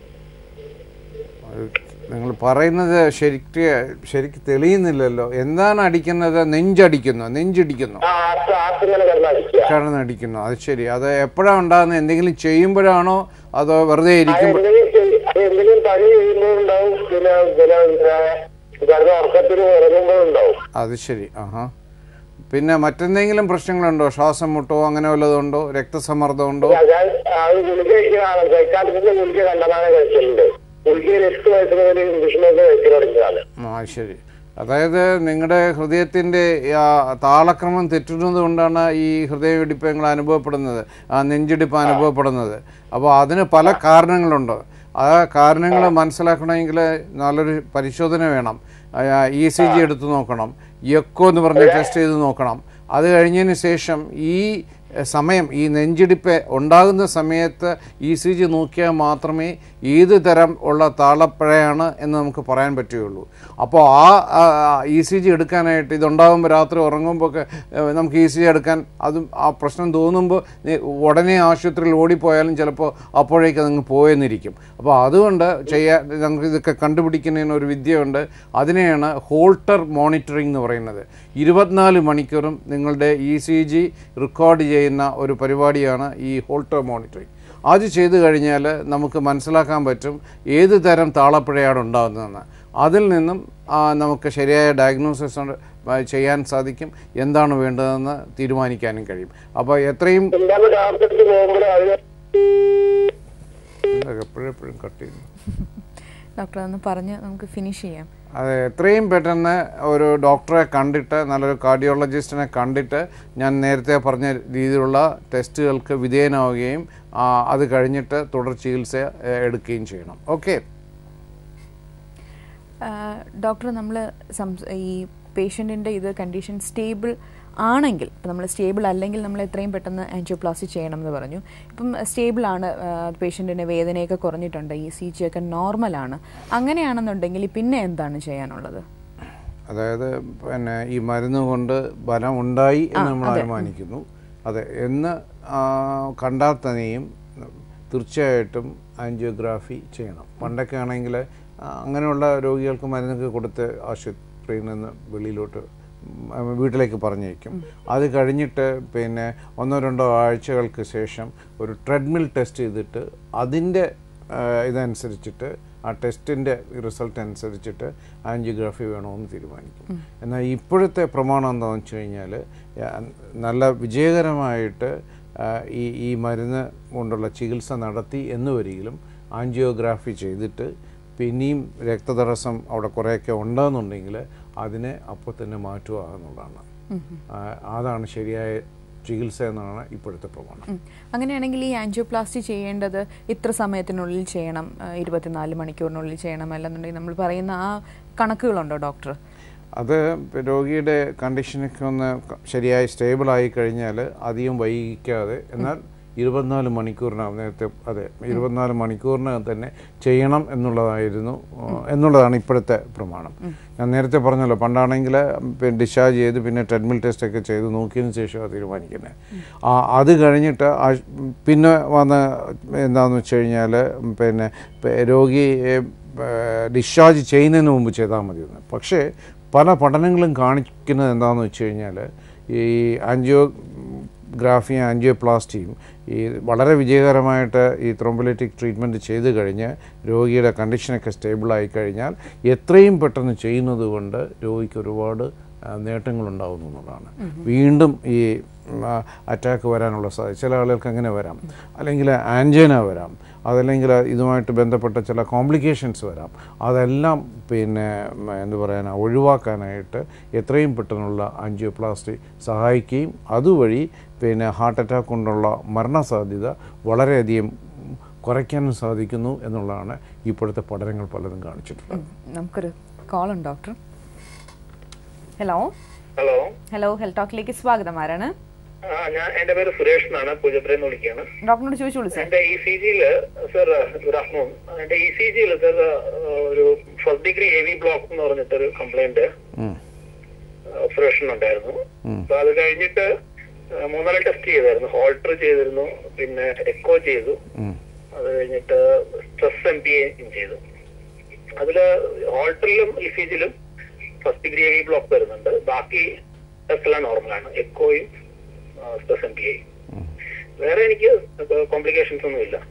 നിങ്ങൾ പറയുന്നത് ശരിക്ക് ശരിക്ക് തെളിയുന്നില്ലല്ലോ എന്താണ് അടിക്കുന്നത് നെഞ്ചടിക്കുന്നു നെഞ്ചിടിക്കുന്നു ആ ആർട്ട് ആർട്ട് ഇങ്ങനെ കിടന്ന് അടിക്കുക കിടന്ന് അടിക്കുന്നു അത് ശരി അത് എപ്പോഴാണ് ഉണ്ടാകുന്നത് എന്തെങ്കിലും ചെയ്യുമ്പോഴാണോ അതോ വെറുതെ ഇരിക്കുമ്പോൾ എന്തെങ്കിലും ചെയ്- അത് എന്തെങ്കിലും പണി ചെയ്യുമ്പോഴുണ്ടാവും പിന്നെ പിന്നെ കിടന്ന ഉറക്കത്തിൽ ഉറങ്ങുമ്പോഴുണ്ടാവും അത് ശരി ആഹാ പിന്നെ മറ്റെന്തെങ്കിലും പ്രശ്നങ്ങളുണ്ടോ ശ്വാസം മുട്ടോ അങ്ങനെ വല്ലതും ഉണ്ടോ രക്തസമ്മർദ്ദം ഉണ്ടോ ഞാൻ അത് ഗുളിക കഴിക്കുന്നതാണ് സൈക്കാട്രിസ്റ്റിന്റെ ഗുളിക കണ്ടതാണ് കഴിച്ചിട്ടുണ്ട് ഗുളികയിൽ എട്ട് വയസ്സിന് ഒരു ഇംഗ്ലീഷിനൊക്കെ കഴിച്ചു തുടങ്ങിയതാണ് ആ ശരി അതായത് നിങ്ങളുടെ ഹൃദയത്തിൻ്റെ താളക്രമം തെറ്റുന്നത് കൊണ്ടാണ് ഈ ഹൃദയമിടിപ്പ് നിങ്ങൾ അനുഭവപ്പെടുന്നത് ആ നെഞ്ചിടിപ്പ് അനുഭവപ്പെടുന്നത് അപ്പോൾ അതിന് പല കാരണങ്ങളുണ്ട് ആ കാരണങ്ങൾ മനസ്സിലാക്കണമെങ്കിൽ നല്ലൊരു പരിശോധന വേണം ഇ സി ജി എടുത്ത് നോക്കണം എക്കോ എന്ന് പറഞ്ഞ് ടെസ്റ്റ് ചെയ്ത് നോക്കണം അത് കഴിഞ്ഞതിന് ശേഷം ഈ എഹ്, സമയം ഈ നെഞ്ചിടിപ്പ് ഉണ്ടാകുന്ന സമയത്ത് ഇ സി ജി നോക്കിയാൽ മാത്രമേ ഏത് തരം ഉള്ള താളപ്പിഴയാണ് എന്ന് നമുക്ക് പറയാൻ പറ്റുകയുള്ളൂ അപ്പോൾ ആ ഇ സി ജി എടുക്കാനായിട്ട് ഇതുണ്ടാകുമ്പോൾ രാത്രി ഉറങ്ങുമ്പോൾ ഒക്കെ ഏഹ്, നമുക്ക് ഇ സി ജി എടുക്കാൻ അതും ആ പ്രശ്നം തോന്നുമ്പോൾ നി- ഉടനെ ആശുപത്രിയിൽ ഓടിപ്പോയാലും ചിലപ്പോൾ അപ്പോഴേക്ക് അതങ്ങ് പോയെന്നിരിക്കും അപ്പോൾ അതുകൊണ്ട് ചെയ്യാൻ നമുക്ക് ഇതൊക്കെ കണ്ടുപിടിക്കുന്നതിന് ഒരു വിദ്യയുണ്ട് അതിനെയാണ് ഹോൾട്ടർ മോണിറ്ററിംഗ് എന്ന് പറയുന്നത് ഇരുപത്തിനാല് മണിക്കൂറും നിങ്ങളുടെ ഇ സി ജി റെക്കോർഡ് ചെയ്യുന്ന ഒരു പരിപാടിയാണ് ഈ ഹോൾട്ടർ മോണിറ്ററിംഗ് അത് ചെയ്തു കഴിഞ്ഞാൽ നമുക്ക് മനസ്സിലാക്കാൻ പറ്റും ഏത് തരം താളപ്പിഴയാണ് ഉണ്ടാകുന്നതെന്ന് അതിൽ നിന്നും ആ, നമുക്ക് ശരിയായ ഡയഗ്നോസിസ് ചെയ്യാൻ സാധിക്കും എന്താണ് വേണ്ടതെന്ന് തീരുമാനിക്കാനും കഴിയും അപ്പോൾ എത്രയും എന്താണ് ഡോക്ടർക്ക് പോകുമ്പോൾ അതിന് എപ്പോഴെപ്പോഴും കട്ട് ചെയ്യുന്നു ഡോക്ടർ അതൊന്ന് പറഞ്ഞ് നമുക്ക് ഫിനിഷ് ചെയ്യാം അത് എത്രയും പെട്ടെന്ന് ഒരു ഡോക്ടറെ കണ്ടിട്ട് നല്ലൊരു കാർഡിയോളജിസ്റ്റിനെ കണ്ടിട്ട് ഞാൻ നേരത്തെ പറഞ്ഞ രീതിയിലുള്ള ടെസ്റ്റുകൾക്ക് വിധേയനാവുകയും ആ, അത് കഴിഞ്ഞിട്ട് തുടർ ചികിത്സ ഏ, എടുക്കുകയും ചെയ്യണം ഓക്കെ ഡോക്ടർ നമ്മൾ ഈ പേഷ്യൻറ്റിൻ്റെ ഇത് കണ്ടീഷൻ സ്റ്റേബിൾ ആണെങ്കിൽ ഇപ്പം നമ്മൾ സ്റ്റേബിൾ അല്ലെങ്കിൽ നമ്മൾ എത്രയും പെട്ടെന്ന് ആൻജിയോപ്ലാസ്റ്റി ചെയ്യണം എന്ന് പറഞ്ഞു ഇപ്പം സ്റ്റേബിൾ ആണ് പേഷ്യൻറ്റിന് വേദനയൊക്കെ കുറഞ്ഞിട്ടുണ്ട് ഈ സി ജി ഒക്കെ നോർമലാണ് അങ്ങനെയാണെന്നുണ്ടെങ്കിൽ പിന്നെ എന്താണ് ചെയ്യാനുള്ളത് അതായത് പിന്നെ ഈ മരുന്ന് കൊണ്ട് ബലം ഉണ്ടായി എന്ന് നമ്മൾ അനുമാനിക്കുന്നു അതെ എന്ന് ആ, കണ്ടാൽ തന്നെയും തീർച്ചയായിട്ടും ആൻജിയോഗ്രാഫി ചെയ്യണം പണ്ടൊക്കെ ആണെങ്കിൽ ആ, അങ്ങനെയുള്ള രോഗികൾക്ക് മരുന്നൊക്കെ കൊടുത്ത് ആശുപത്രിയിൽ നിന്ന് വെളിയിലോട്ട് ഉം, വീട്ടിലേക്ക് പറഞ്ഞയക്കും അത് കഴിഞ്ഞിട്ട് പിന്നെ ഒന്നോ രണ്ടോ ആഴ്ചകൾക്ക് ശേഷം ഒരു ട്രെഡ്മിൽ ടെസ്റ്റ് ചെയ്തിട്ട് അതിൻ്റെ ആ, ഇതനുസരിച്ചിട്ട് ആ ടെസ്റ്റിൻ്റെ റിസൾട്ട് അനുസരിച്ചിട്ട് ആൻജിയോഗ്രാഫി വേണമെന്ന് തീരുമാനിക്കും എന്നാൽ ഇപ്പോഴത്തെ പ്രമാണം എന്താണെന്ന് വെച്ച് കഴിഞ്ഞാൽ നല്ല വിജയകരമായിട്ട് ആ, ഈ ഈ മരുന്ന് കൊണ്ടുള്ള ചികിത്സ നടത്തി എന്ന് വരികിലും ആൻജിയോഗ്രാഫി ചെയ്തിട്ട് പിന്നെയും രക്തതടസ്സം അവിടെ കുറേയൊക്കെ ഉണ്ടെന്നുണ്ടെങ്കിൽ അതിനെ അപ്പോൾ തന്നെ മാറ്റുക എന്നുള്ളതാണ് ആ, അതാണ് ശരിയായ ചികിത്സ എന്നാണ് ഇപ്പോഴത്തെ പ്രമാണം ഉം. അങ്ങനെയാണെങ്കിൽ ഈ ആൻജിയോപ്ലാസ്റ്റി ചെയ്യേണ്ടത് ഇത്ര സമയത്തിനുള്ളിൽ ചെയ്യണം ആ, ഇരുപത്തിനാല് മണിക്കൂറിനുള്ളിൽ ചെയ്യണം അല്ലെന്നുണ്ടെങ്കിൽ നമ്മൾ പറയുന്ന ആ കണക്കുകളുണ്ടോ ഡോക്ടർ അത് രോഗിയുടെ കണ്ടീഷനൊക്കെ ഒന്ന് ക- ശരിയായി സ്റ്റേബിൾ ആയി കഴിഞ്ഞാൽ അധികം വൈകിക്കാതെ എന്നാൽ ഇരുപത്തിനാല് മണിക്കൂറിനകം നേരത്തെ അതെ ഇരുപത്തിനാല് മണിക്കൂറിനകം തന്നെ ചെയ്യണം എന്നുള്ളതായിരുന്നു ആ, എന്നുള്ളതാണ് ഇപ്പോഴത്തെ പ്രമാണം ഞാൻ നേരത്തെ പറഞ്ഞല്ലോ പണ്ടാണെങ്കിൽ പിന്നെ ഡിസ്ചാർജ് ചെയ്ത് പിന്നെ ട്രെഡ്മിൽ ടെസ്റ്റ് ഒക്കെ ചെയ്ത് നോക്കിയതിന് ശേഷമാണ് തീരുമാനിക്കുന്നത് ആ അത് കഴിഞ്ഞിട്ട് ആ- പിന്നെ വന്ന് എന്താണെന്ന് വെച്ച് കഴിഞ്ഞാൽ പിന്നെ പ- രോഗിയെ ഡിസ്ചാർജ് ചെയ്യുന്നതിന് മുമ്പ് ചെയ്താൽ മതിയെന്ന് പക്ഷേ പല പഠനങ്ങളും കാണിക്കുന്നത് എന്താണെന്ന് വെച്ച് കഴിഞ്ഞാൽ ഈ ആൻജിയോഗ്രാഫിയും ആൻജിയോപ്ലാസ്റ്റിയും ഈ വളരെ വിജയകരമായിട്ട് ഈ ത്രോംബോലിറ്റിക് ട്രീറ്റ്മെൻറ്റ് ചെയ്ത് കഴിഞ്ഞ് രോഗിയുടെ കണ്ടീഷനൊക്കെ സ്റ്റേബിളായി കഴിഞ്ഞാൽ എത്രയും പെട്ടെന്ന് ചെയ്യുന്നത് കൊണ്ട് രോഗിക്ക് ഒരുപാട് ആ, നേട്ടങ്ങളുണ്ടാവുന്നു എന്നുള്ളതാണ് വീണ്ടും ഈ അറ്റാക്ക് വരാനുള്ള സാധ്യത ചില ആളുകൾക്ക് അങ്ങനെ വരാം അല്ലെങ്കിൽ ആൻജൈന വരാം അതല്ലെങ്കിൽ ഇതുമായിട്ട് ബന്ധപ്പെട്ട ചില കോംപ്ലിക്കേഷൻസ് വരാം അതെല്ലാം പിന്നെ ഉം, എന്ത് പറയാനാ ഒഴിവാക്കാനായിട്ട് എത്രയും പെട്ടെന്നുള്ള ആൻജിയോപ്ലാസ്റ്റി സഹായിക്കുകയും അതുവഴി പിന്നെ ഹാർട്ട് അറ്റാക്ക് കൊണ്ടുള്ള മരണസാധ്യത വളരെയധികം കുറയ്ക്കാനും സാധിക്കുന്നു എന്നുള്ളതാണ് ഇപ്പോഴത്തെ പഠനങ്ങൾ പലതും കാണിച്ചിട്ടുള്ളത് നമുക്കൊരു കോൾ ഉണ്ട് doctor hello hello hello health ടോക്കിലേക്ക് സ്വാഗതം ആരാണ് ആ ഞാൻ എന്റെ പേര് സുരേഷ് എന്നാണ് പൂജപ്പുരയിൽ നിന്ന് വിളിക്കുകയാണ് ഡോക്ടറിനോട് ചോദിച്ചു വിളിച്ചേ എന്റെ ഇ സി ജിയില് സർ ഗുഡ് ആഫ്റ്റർനൂൺ എന്റെ ഇ സി ജിയില് സർ ഒരു first degree A V block എന്ന് പറഞ്ഞിട്ടൊരു കംപ്ലൈന്റ് ഉം. ഒബ്സർവേഷൻ ഉണ്ടായിരുന്നു അപ്പൊ അത് കഴിഞ്ഞിട്ട് ആ, മൂന്നാല് ടെസ്റ്റ് ചെയ്തായിരുന്നു ഹോൾട്ടർ ചെയ്തിരുന്നു പിന്നെ എക്കോ ചെയ്തു ഉം. അത് കഴിഞ്ഞിട്ട് സ്ട്രെസ് എം പി ചെയ്തു അതില് ഹോൾട്ടറിലും ഇ സി ജിയിലും ഫസ്റ്റ് ഡിഗ്രി എ ബ്ലോക്ക് വരുന്നുണ്ട് ബാക്കി ടെസ്റ്റ് എല്ലാം നോർമലാണ് എക്കോയും സ്ട്രെസ് എം പി വേറെ എനിക്ക് കോംപ്ലിക്കേഷൻസ് ഒന്നും ഇല്ല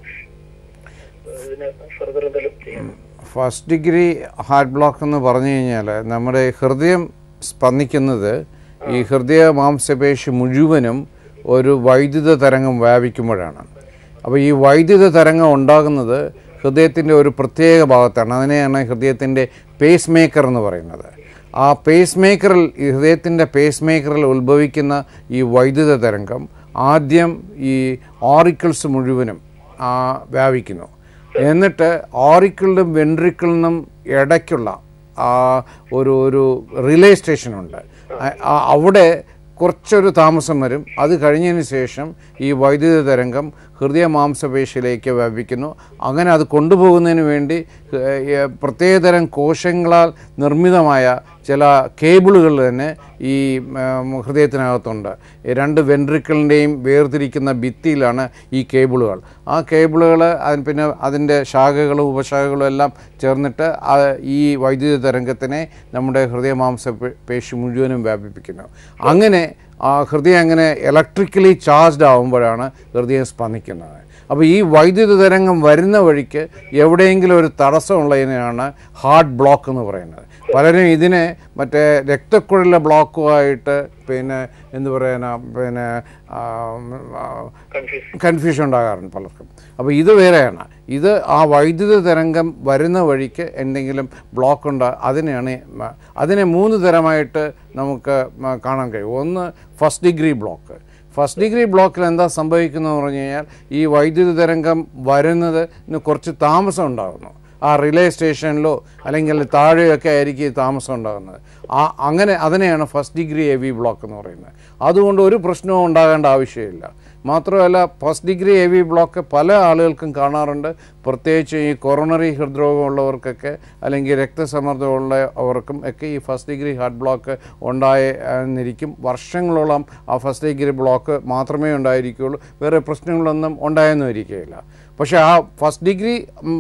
ഇതിന് ഫർദർ എന്തെങ്കിലും ചെയ്യാം ഫസ്റ്റ് ഡിഗ്രി ഹാർട്ട് ബ്ലോക്ക് എന്ന് പറഞ്ഞു കഴിഞ്ഞാൽ നമ്മുടെ ഹൃദയം സ്പന്ദിക്കുന്നത് ഈ ഹൃദയ മാംസപേശി മുഴുവനും ഒരു വൈദ്യുത തരംഗം വ്യാപിക്കുമ്പോഴാണ് അപ്പോൾ ഈ വൈദ്യുത തരംഗം ഉണ്ടാകുന്നത് ഹൃദയത്തിൻ്റെ ഒരു പ്രത്യേക ഭാഗത്താണ് അതിനെയാണ് ഹൃദയത്തിൻ്റെ പേസ് മേക്കർ എന്ന് പറയുന്നത് ആ പേസ് മേക്കറിൽ ഈ ഹൃദയത്തിൻ്റെ പേസ് മേക്കറിൽ ഉത്ഭവിക്കുന്ന ഈ വൈദ്യുത തരംഗം ആദ്യം ഈ ഓറിക്കിൾസ് മുഴുവനും ആ, വ്യാപിക്കുന്നു എന്നിട്ട് ഓറിക്കിളിനും വെൻട്രിക്കിളിനും ഇടയ്ക്കുള്ള ആ ഒരു ഒരു റിലേ സ്റ്റേഷനുണ്ട് ആ- ആ- അവിടെ കുറച്ചൊരു താമസം വരും അത് കഴിഞ്ഞതിന് ശേഷം ഈ വൈദ്യുത തരംഗം ഹൃദയ മാംസപേശിയിലേക്ക് വ്യാപിക്കുന്നു അങ്ങനെ അത് കൊണ്ടുപോകുന്നതിന് വേണ്ടി ഏഹ്, ഏഹ്, പ്രത്യേകതരം കോശങ്ങളാൽ നിർമ്മിതമായ ചില കേബിളുകൾ തന്നെ ഈ ഉം, ഹൃദയത്തിനകത്തുണ്ട് ഈ രണ്ട് വെൻട്രിക്കിളിൻ്റെയും വേർതിരിക്കുന്ന ഭിത്തിയിലാണ് ഈ കേബിളുകൾ ആ കേബിളുകൾ അതിന് പിന്നെ അതിൻ്റെ ശാഖകളും ഉപശാഖകളും എല്ലാം ചേർന്നിട്ട് ആ ഈ വൈദ്യുത തരംഗത്തിനെ നമ്മുടെ ഹൃദയമാംസ പേ- പേശി മുഴുവനും വ്യാപിപ്പിക്കുന്നു അങ്ങനെ ആ ഹൃദയം അങ്ങനെ ഇലക്ട്രിക്കലി ചാർജ്ഡ് ആകുമ്പോഴാണ് ഹൃദയം സ്പന്ദിക്കുന്നത് അപ്പോൾ ഈ വൈദ്യുത തരംഗം വരുന്ന വഴിക്ക് എവിടെയെങ്കിലും ഒരു തടസ്സമുള്ളതിനെയാണ് ഹാർട്ട് ബ്ലോക്ക് എന്ന് പറയുന്നത് പലരും ഇതിനെ മറ്റേ രക്തക്കുഴലിലെ ബ്ലോക്കുമായിട്ട് പിന്നെ എന്ത് പറയാനാ പിന്നെ ആ, ആ, കൺഫ്യൂസ് കൺഫ്യൂഷൻ ഉണ്ടാകാറുണ്ട് പലർക്കും അപ്പോൾ ഇത് വേറെയാണ് ഇത് ആ വൈദ്യുത തരംഗം വരുന്ന വഴിക്ക് എന്തെങ്കിലും ബ്ലോക്ക് ഉണ്ട് അതിനെയാണ് മ- അതിനെ മൂന്ന് തരമായിട്ട് നമുക്ക് മ- കാണാൻ കഴിയും ഒന്ന് first degree block first degree ബ്ലോക്കിൽ എന്താ സംഭവിക്കുന്നത് പറഞ്ഞു കഴിഞ്ഞാൽ ഈ വൈദ്യുത തരംഗം വരുന്നത് കുറച്ച് താമസം ഉണ്ടാകുന്നു ആ റിലേ സ്റ്റേഷനിലോ അല്ലെങ്കിൽ താഴെയൊക്കെ ആയിരിക്കും ഈ താമസം ഉണ്ടാകുന്നത് ആ അങ്ങനെ അതിനെയാണ് first degree A V block എന്ന് പറയുന്നത് അതുകൊണ്ട് ഒരു പ്രശ്നവും ഉണ്ടാകേണ്ട ആവശ്യമില്ല മാത്രമല്ല first degree A V block പല ആളുകൾക്കും കാണാറുണ്ട് പ്രത്യേകിച്ച് ഈ കൊറോണറി ഹൃദ്രോഗമുള്ളവർക്കൊക്കെ അല്ലെങ്കിൽ രക്തസമ്മർദ്ദമുള്ളവർക്കും ഒക്കെ ഈ ഫസ്റ്റ് ഡിഗ്രി ഹാർട്ട് ബ്ലോക്ക് ഉണ്ടായിരിക്കും വർഷങ്ങളോളം ആ ഫസ്റ്റ് ഡിഗ്രി ബ്ലോക്ക് മാത്രമേ ഉണ്ടായിരിക്കുകയുള്ളൂ വേറെ പ്രശ്നങ്ങളൊന്നും ഉണ്ടായെന്നും ഇരിക്കുകയില്ല പക്ഷേ ആ ഫസ്റ്റ് ഡിഗ്രി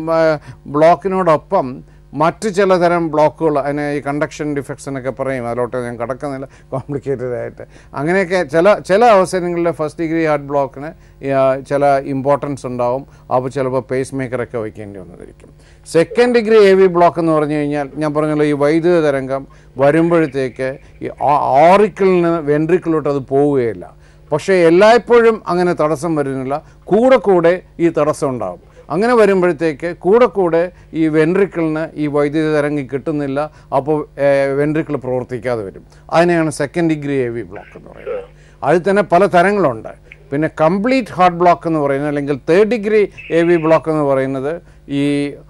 ബ്ലോക്കിനോടൊപ്പം മറ്റ് ചില തരം ബ്ലോക്കുകൾ അതിനെ ഈ കണ്ടക്ഷൻ ഡിഫക്ട്സ് എന്നൊക്കെ പറയും അതിലോട്ട് ഞാൻ കടക്കുന്നില്ല കോംപ്ലിക്കേറ്റഡ് ആയിട്ട് അങ്ങനെയൊക്കെ ചില ചില അവസരങ്ങളിൽ ഫസ്റ്റ് ഡിഗ്രി ഹാർട്ട് ബ്ലോക്കിന് ഈ, ആ, ചില ഇമ്പോർട്ടൻസ് ഉണ്ടാവും അപ്പോൾ ചിലപ്പോൾ പേസ് മേക്കറൊക്കെ വയ്ക്കേണ്ടി വന്നിരിക്കും second degree A V block എന്ന് പറഞ്ഞു കഴിഞ്ഞാൽ ഞാൻ പറഞ്ഞല്ലോ ഈ വൈദ്യുത തരംഗം വരുമ്പോഴത്തേക്ക് ഈ ഓറിക്കിളിൽ നിന്ന് വെൻട്രിക്കിലോട്ട് അത് പോവുകയില്ല പക്ഷേ എല്ലായ്പ്പോഴും അങ്ങനെ തടസ്സം വരുന്നില്ല കൂടെ കൂടെ ഈ തടസ്സം ഉണ്ടാകും അങ്ങനെ വരുമ്പോഴത്തേക്ക് കൂടെ കൂടെ ഈ വെൻട്രിക്കിളിന് ഈ വൈദ്യുതി തരംഗം കിട്ടുന്നില്ല അപ്പോൾ വെൻട്രിക്കിൾ പ്രവർത്തിക്കാതെ വരും അതിനെയാണ് second degree A V block എന്ന് പറയുന്നത് അതിൽ തന്നെ പല തരങ്ങളുണ്ട് പിന്നെ കംപ്ലീറ്റ് ഹാർട്ട് ബ്ലോക്ക് എന്ന് പറയുന്നത് അല്ലെങ്കിൽ third degree A V block എന്ന് പറയുന്നത് ഈ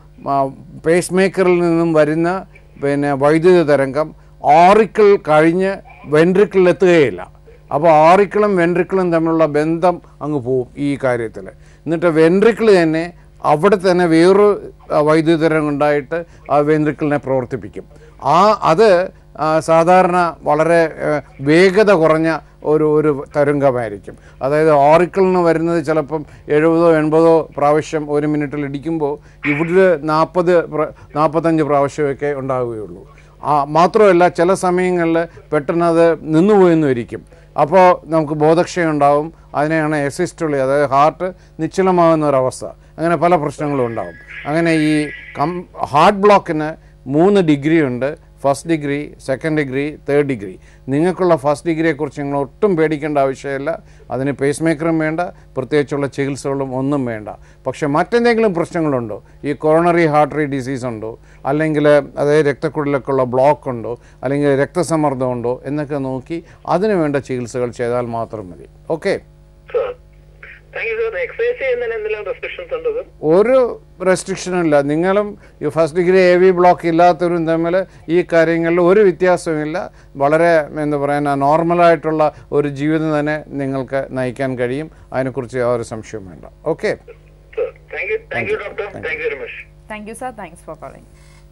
പേസ് മേക്കറിൽ നിന്നും വരുന്ന പിന്നെ വൈദ്യുത തരംഗം ഓറിക്കിൾ കഴിഞ്ഞ് വെൻട്രിക്കിളിൽ എത്തുകയില്ല അപ്പോൾ ആറിക്കിളും വെൻട്രിക്കിളും തമ്മിലുള്ള ബന്ധം അങ്ങ് പോവും ഈ കാര്യത്തിൽ എന്നിട്ട് വെൻട്രിക്കിൾ തന്നെ അവിടെ തന്നെ വേറൊരു ആ, വൈദ്യുതരം ഉണ്ടായിട്ട് ആ വെൻട്രിക്കിളിനെ പ്രവർത്തിപ്പിക്കും ആ അത് ആ, സാധാരണ വളരെ ആ, വേഗത കുറഞ്ഞ ഒരു ഒരു തരംഗമായിരിക്കും അതായത് ഓറിക്കിളിന് വരുന്നത് ചിലപ്പം എഴുപതോ എൺപതോ പ്രാവശ്യം ഒരു മിനിറ്റിൽ ഇടിക്കുമ്പോൾ ഇവിടെ നാൽപ്പത് നാൽപ്പത്തഞ്ച് പ്രാവശ്യമൊക്കെ ഉണ്ടാവുകയുള്ളൂ ആ മാത്രമല്ല ചില സമയങ്ങളിൽ പെട്ടെന്ന് അത് നിന്നുപോയെന്നും ഇരിക്കും അപ്പോൾ നമുക്ക് ബോധക്ഷയം ഉണ്ടാവും അതിനെയാണ് എസിസ്റ്റോളി അതായത് ഹാർട്ട് നിശ്ചലമാകുന്ന ഒരവസ്ഥ അങ്ങനെ പല പ്രശ്നങ്ങളും ഉണ്ടാവും അങ്ങനെ ഈ കം ഹാർട്ട് ബ്ലോക്കിന് മൂന്ന് ഡിഗ്രി ഉണ്ട് first degree second degree third degree നിങ്ങൾക്കുള്ള ഫസ്റ്റ് ഡിഗ്രിയെക്കുറിച്ച് നിങ്ങൾ ഒട്ടും പേടിക്കേണ്ട ആവശ്യമില്ല അതിന് പേസ് മേക്കറും വേണ്ട പ്രത്യേകിച്ചുള്ള ചികിത്സകളും ഒന്നും വേണ്ട പക്ഷേ മറ്റെന്തെങ്കിലും പ്രശ്നങ്ങളുണ്ടോ ഈ കൊറോണറി ഹാർട്ടറി ഡിസീസ് ഉണ്ടോ അല്ലെങ്കിൽ അതായത് രക്തക്കുഴലിലൊക്കെയുള്ള ബ്ലോക്ക് ഉണ്ടോ അല്ലെങ്കിൽ രക്തസമ്മർദ്ദം ഉണ്ടോ എന്നൊക്കെ നോക്കി അതിന് വേണ്ട ചികിത്സകൾ ചെയ്താൽ മാത്രം മതി okay thank you sir exercise ചെയ്യുന്നതിന് എന്തെങ്കിലും റെസ്ട്രിക്ഷൻസ് ഉണ്ടോ സർ ഒരു റെസ്ട്രിക്ഷനും ഇല്ല നിങ്ങളും ഈ first degree A V block ഇല്ലാത്തവരും തമ്മിൽ ഈ കാര്യങ്ങളിൽ ഒരു വ്യത്യാസവുമില്ല വളരെ എന്താ പറയുക നോർമലായിട്ടുള്ള ഒരു ജീവിതം തന്നെ നിങ്ങൾക്ക് നയിക്കാൻ കഴിയും അതിനെക്കുറിച്ച് യാതൊരു സംശയവും വേണ്ട okay sir thank you thank you doctor thank you very much thank you sir thanks for calling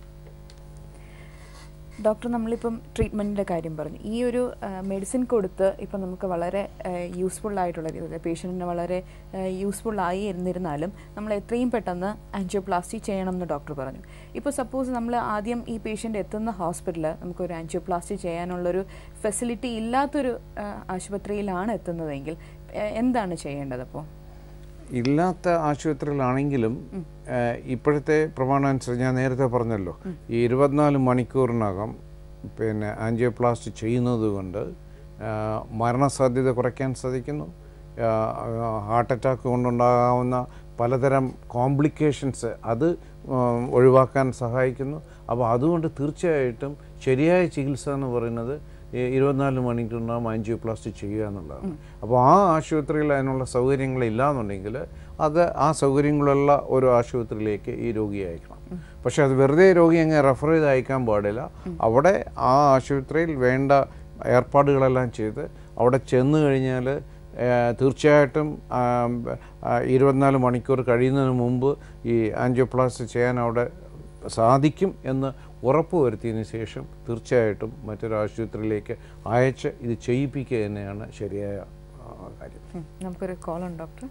doctor നമ്മളിപ്പം ട്രീറ്റ്മെൻറ്റിൻ്റെ കാര്യം പറഞ്ഞു ഈ ഒരു മെഡിസിൻ കൊടുത്ത് ഇപ്പം നമുക്ക് വളരെ യൂസ്ഫുൾ ആയിട്ടുള്ള രീതിയിൽ പേഷ്യൻറ്റിന് വളരെ യൂസ്ഫുൾ ആയി എന്നിരുന്നാലും നമ്മൾ എത്രയും പെട്ടെന്ന് ആൻജിയോപ്ലാസ്റ്റി ചെയ്യണം എന്ന് ഡോക്ടർ പറഞ്ഞു ഇപ്പോൾ സപ്പോസ് നമ്മൾ ആദ്യം ഈ പേഷ്യൻ്റ് എത്തുന്ന ഹോസ്പിറ്റലിൽ നമുക്കൊരു ആൻജിയോപ്ലാസ്റ്റി ചെയ്യാനുള്ളൊരു ഫെസിലിറ്റി ഇല്ലാത്തൊരു ആ, ആശുപത്രിയിലാണ് എത്തുന്നതെങ്കിൽ ആ, എന്താണ് ചെയ്യേണ്ടത് അപ്പോൾ ഇല്ലാത്ത ആശുപത്രികളാണെങ്കിലും ഏഹ്, ഇപ്പോഴത്തെ പ്രമാണം അനുസരിച്ച് ഞാൻ നേരത്തെ പറഞ്ഞല്ലോ ഈ ഇരുപത്തിനാല് മണിക്കൂറിനകം പിന്നെ ആൻജിയോപ്ലാസ്റ്റി ചെയ്യുന്നത് കൊണ്ട് ആഹ്, മരണസാധ്യത കുറയ്ക്കാൻ സാധിക്കുന്നു ആഹ്, ഹാർട്ട് അറ്റാക്ക് കൊണ്ടുണ്ടാകാവുന്ന പലതരം കോംപ്ലിക്കേഷൻസ് അത് ഉം, ഒഴിവാക്കാൻ സഹായിക്കുന്നു അപ്പോൾ അതുകൊണ്ട് തീർച്ചയായിട്ടും ശരിയായ ചികിത്സ എന്ന് പറയുന്നത് ഈ ഇരുപത്തിനാല് മണിക്കൂറിനകം ആൻജിയോപ്ലാസ്റ്റി ചെയ്യുക എന്നുള്ളതാണ് അപ്പോൾ ആ ആശുപത്രിയിൽ അതിനുള്ള സൗകര്യങ്ങളില്ല എന്നുണ്ടെങ്കിൽ അത് ആ സൗകര്യങ്ങളുള്ള ഒരു ആശുപത്രിയിലേക്ക് ഈ രോഗിയെ അയക്കണം പക്ഷെ അത് വെറുതെ രോഗി അങ്ങ് റെഫർ ചെയ്ത് അയക്കാൻ പാടില്ല അവിടെ ആ ആശുപത്രിയിൽ വേണ്ട ഏർപ്പാടുകളെല്ലാം ചെയ്ത് അവിടെ ചെന്ന് കഴിഞ്ഞാൽ ഏഹ്, തീർച്ചയായിട്ടും ആം, ആ, ഇരുപത്തിനാല് മണിക്കൂർ കഴിയുന്നതിന് മുമ്പ് ഈ ആൻജിയോപ്ലാസ്റ്റി ചെയ്യാൻ അവിടെ സാധിക്കും എന്ന് ഉറപ്പുവരുത്തിയതിന് ശേഷം തീർച്ചയായിട്ടും മറ്റൊരു ആശുപത്രിയിലേക്ക് അയച്ച് ഇത് ചെയ്യിപ്പിക്കുക തന്നെയാണ് ശരിയായ ആ, കാര്യം ഉം, നമുക്കൊരു കോൾ ഉണ്ട് doctor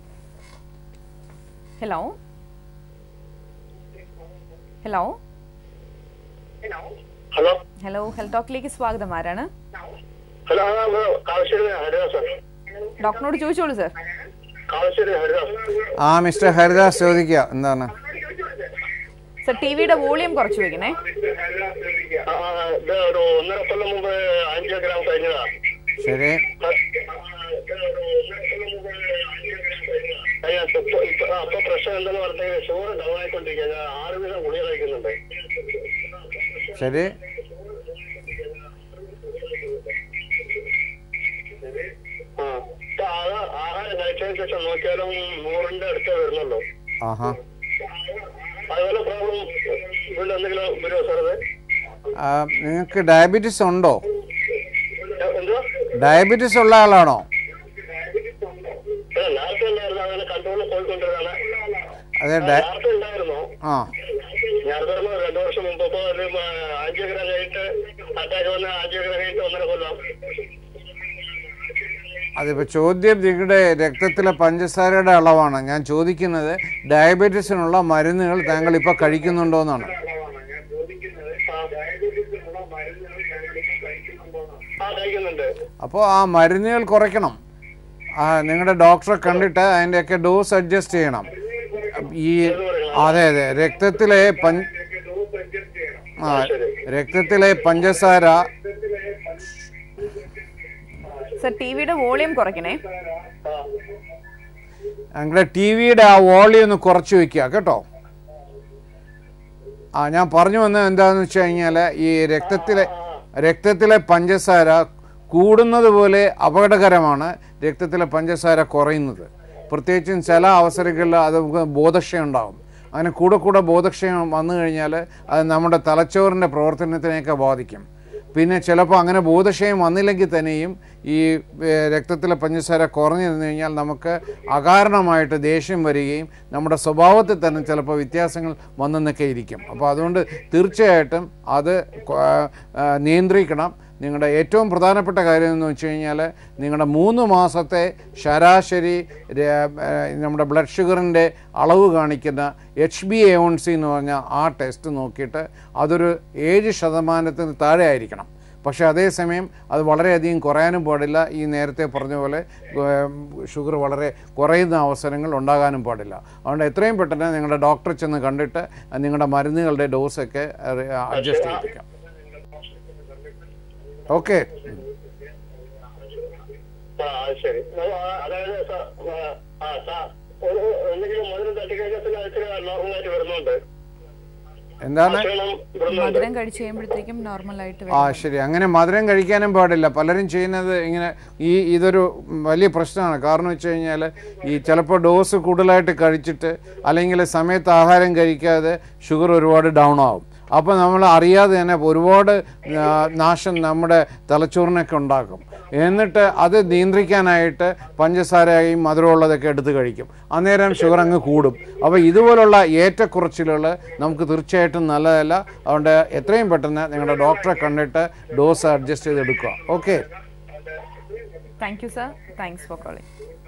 hello hello hello hello health ടോക്കിലേക്ക് സ്വാഗതം ആരാണ് ഹലോ കാവശ്ശേരി ഹരിദാസ് സർ ഡോക്ടറിനോട് ചോദിച്ചോളൂ സർ കാവശ്ശേരി ഹരിദാസ് ആ മിസ്റ്റർ ഹരിദാസ് ചോദിക്കുക എന്താണ് സർ ടി വിയുടെ വോളിയം കുറച്ച് വെക്കണേ ആ, ഇത് ഒരു ഒന്നര കൊല്ലം മുമ്പ് ആൻജിയോഗ്രാം കഴിഞ്ഞതാ ശരി അയ്യ, ഇപ്പൊ- ഇപ്പൊ- ആ, അപ്പൊ പ്രശ്നം എന്തെന്ന് പറഞ്ഞാൽ ഷുഗർ ഡൗൺ ആയിക്കൊണ്ടിരിക്കുക ഞാൻ ആറ് വിധം ഗുളിക കഴിക്കുന്നുണ്ട് ശരി ആ ഇപ്പൊ ആഹാ- ആഹാരം കഴിച്ചതിന് ശേഷം നോക്കിയാലും നൂറിന്റെ അടുത്തേ വരുന്നുള്ളൂ ആഹാ അതുപോലെ പ്രോബ്ലം ഇവിടെ എന്തെങ്കിലും വരുമോ സാർ അത് ആ, നിങ്ങൾക്ക് ഡയബറ്റീസ് ഉണ്ടോ എ- എന്തുവാ ഡയബറ്റീസ് ഉള്ള ആളാണോ അല്ല, നേരത്തെ ഉണ്ടായിരുന്നു അങ്ങനെ കൺട്രോളിൽ പോയിക്കൊണ്ടിരുന്നതാണ് അതെ ഡയ നേരത്തെ ഉണ്ടായിരുന്നു ആ നേരത്തെ പറഞ്ഞ രണ്ടു വർഷം മുമ്പ് ഇപ്പൊ ഒരു ആൻജിയോഗ്രാം കഴിഞ്ഞിട്ട് അറ്റാക്ക് വന്ന ആൻജിയോഗ്രാം കഴിഞ്ഞിട്ട് ഒന്നര കൊല്ലം അതിപ്പോൾ ചോദ്യം നിങ്ങളുടെ രക്തത്തിലെ പഞ്ചസാരയുടെ അളവാണ് ഞാൻ ചോദിക്കുന്നത് ഡയബറ്റീസിനുള്ള മരുന്നുകൾ താങ്കൾ ഇപ്പോൾ കഴിക്കുന്നുണ്ടോ എന്നാണ് ആ കഴിക്കുന്നുണ്ട് അപ്പോൾ ആ മരുന്നുകൾ കുറയ്ക്കണം ആ നിങ്ങളുടെ ഡോക്ടറെ കണ്ടിട്ട് അതിൻ്റെയൊക്കെ ഡോസ് അഡ്ജസ്റ്റ് ചെയ്യണം ഈ അതെ അതെ രക്തത്തിലെ പഞ്ച ആ രക്തത്തിലെ പഞ്ചസാര സർ ടി വിയുടെ വോളിയം കുറയ്ക്കണേ ഞങ്ങളുടെ ടി വിയുടെ ആ വോളിയം ഒന്ന് കുറച്ച് വെക്കുക കേട്ടോ ആ ഞാൻ പറഞ്ഞു വന്നത് എന്താണെന്ന് വെച്ച് കഴിഞ്ഞാൽ ഈ രക്തത്തിലെ രക്തത്തിലെ പഞ്ചസാര കൂടുന്നത് പോലെ അപകടകരമാണ് രക്തത്തിലെ പഞ്ചസാര കുറയുന്നത് പ്രത്യേകിച്ചും ചില അവസരങ്ങളിൽ അത് നമുക്ക് ബോധക്ഷയം ഉണ്ടാകും അങ്ങനെ കൂടെ കൂടെ ബോധക്ഷയം വന്നു കഴിഞ്ഞാൽ അത് നമ്മുടെ തലച്ചോറിൻ്റെ പ്രവർത്തനത്തിനെയൊക്കെ ബാധിക്കും പിന്നെ ചിലപ്പോൾ അങ്ങനെ ബോധക്ഷയം വന്നില്ലെങ്കിൽ തന്നെയും ഈ ഏഹ്, രക്തത്തിലെ പഞ്ചസാര കുറഞ്ഞു നിന്ന് കഴിഞ്ഞാൽ നമുക്ക് അകാരണമായിട്ട് ദേഷ്യം വരികയും നമ്മുടെ സ്വഭാവത്തിൽ തന്നെ ചിലപ്പോൾ വ്യത്യാസങ്ങൾ വന്നെന്നൊക്കെ ഇരിക്കും അപ്പോൾ അതുകൊണ്ട് തീർച്ചയായിട്ടും അത് കൊ- ആ, നിയന്ത്രിക്കണം നിങ്ങളുടെ ഏറ്റവും പ്രധാനപ്പെട്ട കാര്യം എന്ന് വെച്ച് കഴിഞ്ഞാൽ നിങ്ങളുടെ മൂന്ന് മാസത്തെ ശരാശരി ര- ആ, നമ്മുടെ ബ്ലഡ് ഷുഗറിൻ്റെ അളവ് കാണിക്കുന്ന H B A one C എന്ന് പറഞ്ഞ ആ ടെസ്റ്റ് നോക്കിയിട്ട് അതൊരു ഏഴ് ശതമാനത്തിന് താഴെ ആയിരിക്കണം പക്ഷേ അതേസമയം അത് വളരെയധികം കുറയാനും പാടില്ല ഈ നേരത്തെ പറഞ്ഞ പോലെ ഷുഗർ വളരെ കുറയുന്ന അവസരങ്ങൾ ഉണ്ടാകാനും പാടില്ല അതുകൊണ്ട് എത്രയും പെട്ടെന്ന് നിങ്ങളുടെ ഡോക്ടറെ ചെന്ന് കണ്ടിട്ട് നിങ്ങളുടെ മരുന്നുകളുടെ ഡോസൊക്കെ അഡ്ജസ്റ്റ് ചെയ്യിപ്പിക്കാം ഓക്കെ ആ അത് ശരി ആ, അതായത് സ- ആ, ആ, സ- ഒരു എന്തെങ്കിലും മധുരം തട്ടിക്കഴിഞ്ഞാൽ പിന്നെ ഇച്ചിരി നോർമലായിട്ട് വരുന്നുണ്ട് എന്താണ് ഭക്ഷണം ഇവിടുന്ന് മധുരം കഴിച്ചു കഴിയുമ്പോഴത്തേക്കും നോർമലായിട്ട് ആ ശരി അങ്ങനെ മധുരം കഴിക്കാനും പാടില്ല പലരും ചെയ്യുന്നത് ഇങ്ങനെ ഈ ഇതൊരു വലിയ പ്രശ്നമാണ് കാരണം വെച്ച് കഴിഞ്ഞാൽ ഈ ചിലപ്പോൾ ഡോസ് കൂടുതലായിട്ട് കഴിച്ചിട്ട് അല്ലെങ്കിൽ സമയത്ത് ആഹാരം കഴിക്കാതെ ഷുഗർ ഒരുപാട് ഡൗൺ ആവും അപ്പോൾ നമ്മൾ അറിയാതെ തന്നെ ഒരുപാട് ആ, നാശം നമ്മുടെ തലച്ചോറിനൊക്കെ ഉണ്ടാക്കും എന്നിട്ട് അത് നിയന്ത്രിക്കാനായിട്ട് പഞ്ചസാരയും മധുരമുള്ളതൊക്കെ എടുത്ത് കഴിക്കും അന്നേരം ഷുഗർ അങ്ങ് കൂടും അപ്പോൾ ഇതുപോലുള്ള ഏറ്റക്കുറച്ചിലുകൾ നമുക്ക് തീർച്ചയായിട്ടും നല്ലതല്ല അതുകൊണ്ട് എത്രയും പെട്ടെന്ന് നിങ്ങളുടെ ഡോക്ടറെ കണ്ടിട്ട് ഡോസ് അഡ്ജസ്റ്റ് ചെയ്തെടുക്കുക okay thank you sir thanks for calling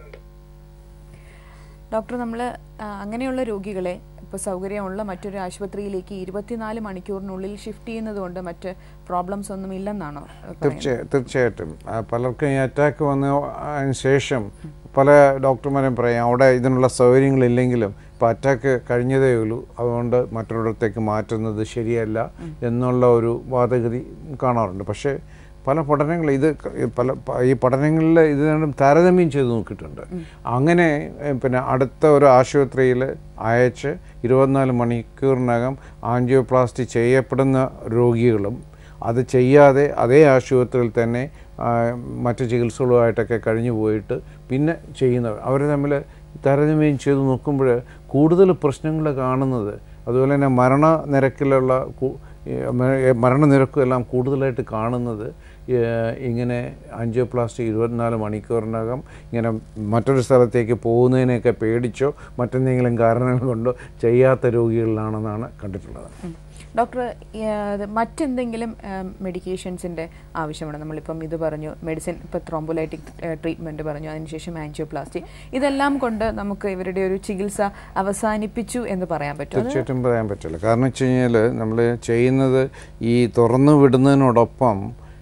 doctor നമ്മൾ അങ്ങനെയുള്ള രോഗികളെ ഇപ്പോൾ സൗകര്യമുള്ള മറ്റൊരു ആശുപത്രിയിലേക്ക് ഇരുപത്തിനാല് മണിക്കൂറിനുള്ളിൽ ഷിഫ്റ്റ് ചെയ്യുന്നത് കൊണ്ട് മറ്റ് പ്രോബ്ലംസ് ഒന്നും ഇല്ലെന്നാണോ പറയുന്നത്? തീർച്ചയായും തീർച്ചയായിട്ടും ആ, പലർക്കും ഈ അറ്റാക്ക് വന്ന അതിന് ശേഷം പല ഡോക്ടർമാരും പറയും അവിടെ ഇതിനുള്ള സൗകര്യങ്ങളില്ലെങ്കിലും ഇപ്പോൾ അറ്റാക്ക് കഴിഞ്ഞതേ ഉള്ളൂ അതുകൊണ്ട് മറ്റൊരിടത്തേക്ക് മാറ്റുന്നത് ശരിയല്ല എന്നുള്ള ഒരു വാദഗതി കാണാറുണ്ട് പക്ഷേ പല പഠനങ്ങൾ ഇത് ക- ഈ പല പ- ഈ പഠനങ്ങളിൽ ഇത് രണ്ടും താരതമ്യം ചെയ്ത് നോക്കിയിട്ടുണ്ട് അങ്ങനെ ഏ, പിന്നെ അടുത്ത ഒരു ആശുപത്രിയിൽ അയച്ച് ഇരുപത്തിനാല് മണിക്കൂറിനകം ആൻജിയോപ്ലാസ്റ്റി ചെയ്യപ്പെടുന്ന രോഗികളും അത് ചെയ്യാതെ അതേ ആശുപത്രിയിൽ തന്നെ ആ, മറ്റ് ചികിത്സകളുമായിട്ടൊക്കെ കഴിഞ്ഞു പോയിട്ട് പിന്നെ ചെയ്യുന്നവർ അവർ തമ്മിൽ താരതമ്യം ചെയ്ത് നോക്കുമ്പോൾ കൂടുതൽ പ്രശ്നങ്ങൾ കാണുന്നത് അതുപോലെ തന്നെ മരണനിരക്കിലുള്ള കു- ഈ മ- മരണനിരക്കും എല്ലാം കൂടുതലായിട്ട് കാണുന്നത് ഈ, ഇങ്ങനെ ആൻജിയോപ്ലാസ്റ്റി ഇരുപത്തിനാല് മണിക്കൂറിനകം ഇങ്ങനെ മറ്റൊരു സ്ഥലത്തേക്ക് പോകുന്നതിനെയൊക്കെ പേടിച്ചോ മറ്റെന്തെങ്കിലും കാരണങ്ങൾ കൊണ്ടോ ചെയ്യാത്ത രോഗികളിലാണെന്നാണ് കണ്ടിട്ടുള്ളത് ഉം. ഡോക്ടർ ഈ, അത് മറ്റെന്തെങ്കിലും മെഡിക്കേഷൻസിൻ്റെ ആവശ്യമാണ് നമ്മളിപ്പം ഇത് പറഞ്ഞു മെഡിസിൻ ഇപ്പോൾ ത്രോംബോലൈറ്റിക് ട്രീറ്റ്മെൻറ്റ് പറഞ്ഞു അതിനുശേഷം ആൻജിയോപ്ലാസ്റ്റി ഇതെല്ലാം കൊണ്ട് നമുക്ക് ഇവരുടെ ഒരു ചികിത്സ അവസാനിപ്പിച്ചു എന്ന് പറയാൻ പറ്റും അത് തീർച്ചയായിട്ടും പറയാൻ പറ്റില്ല കാരണം വെച്ച് കഴിഞ്ഞാൽ നമ്മൾ ചെയ്യുന്നത് ഈ തുറന്നു വിടുന്നതിനോടൊപ്പം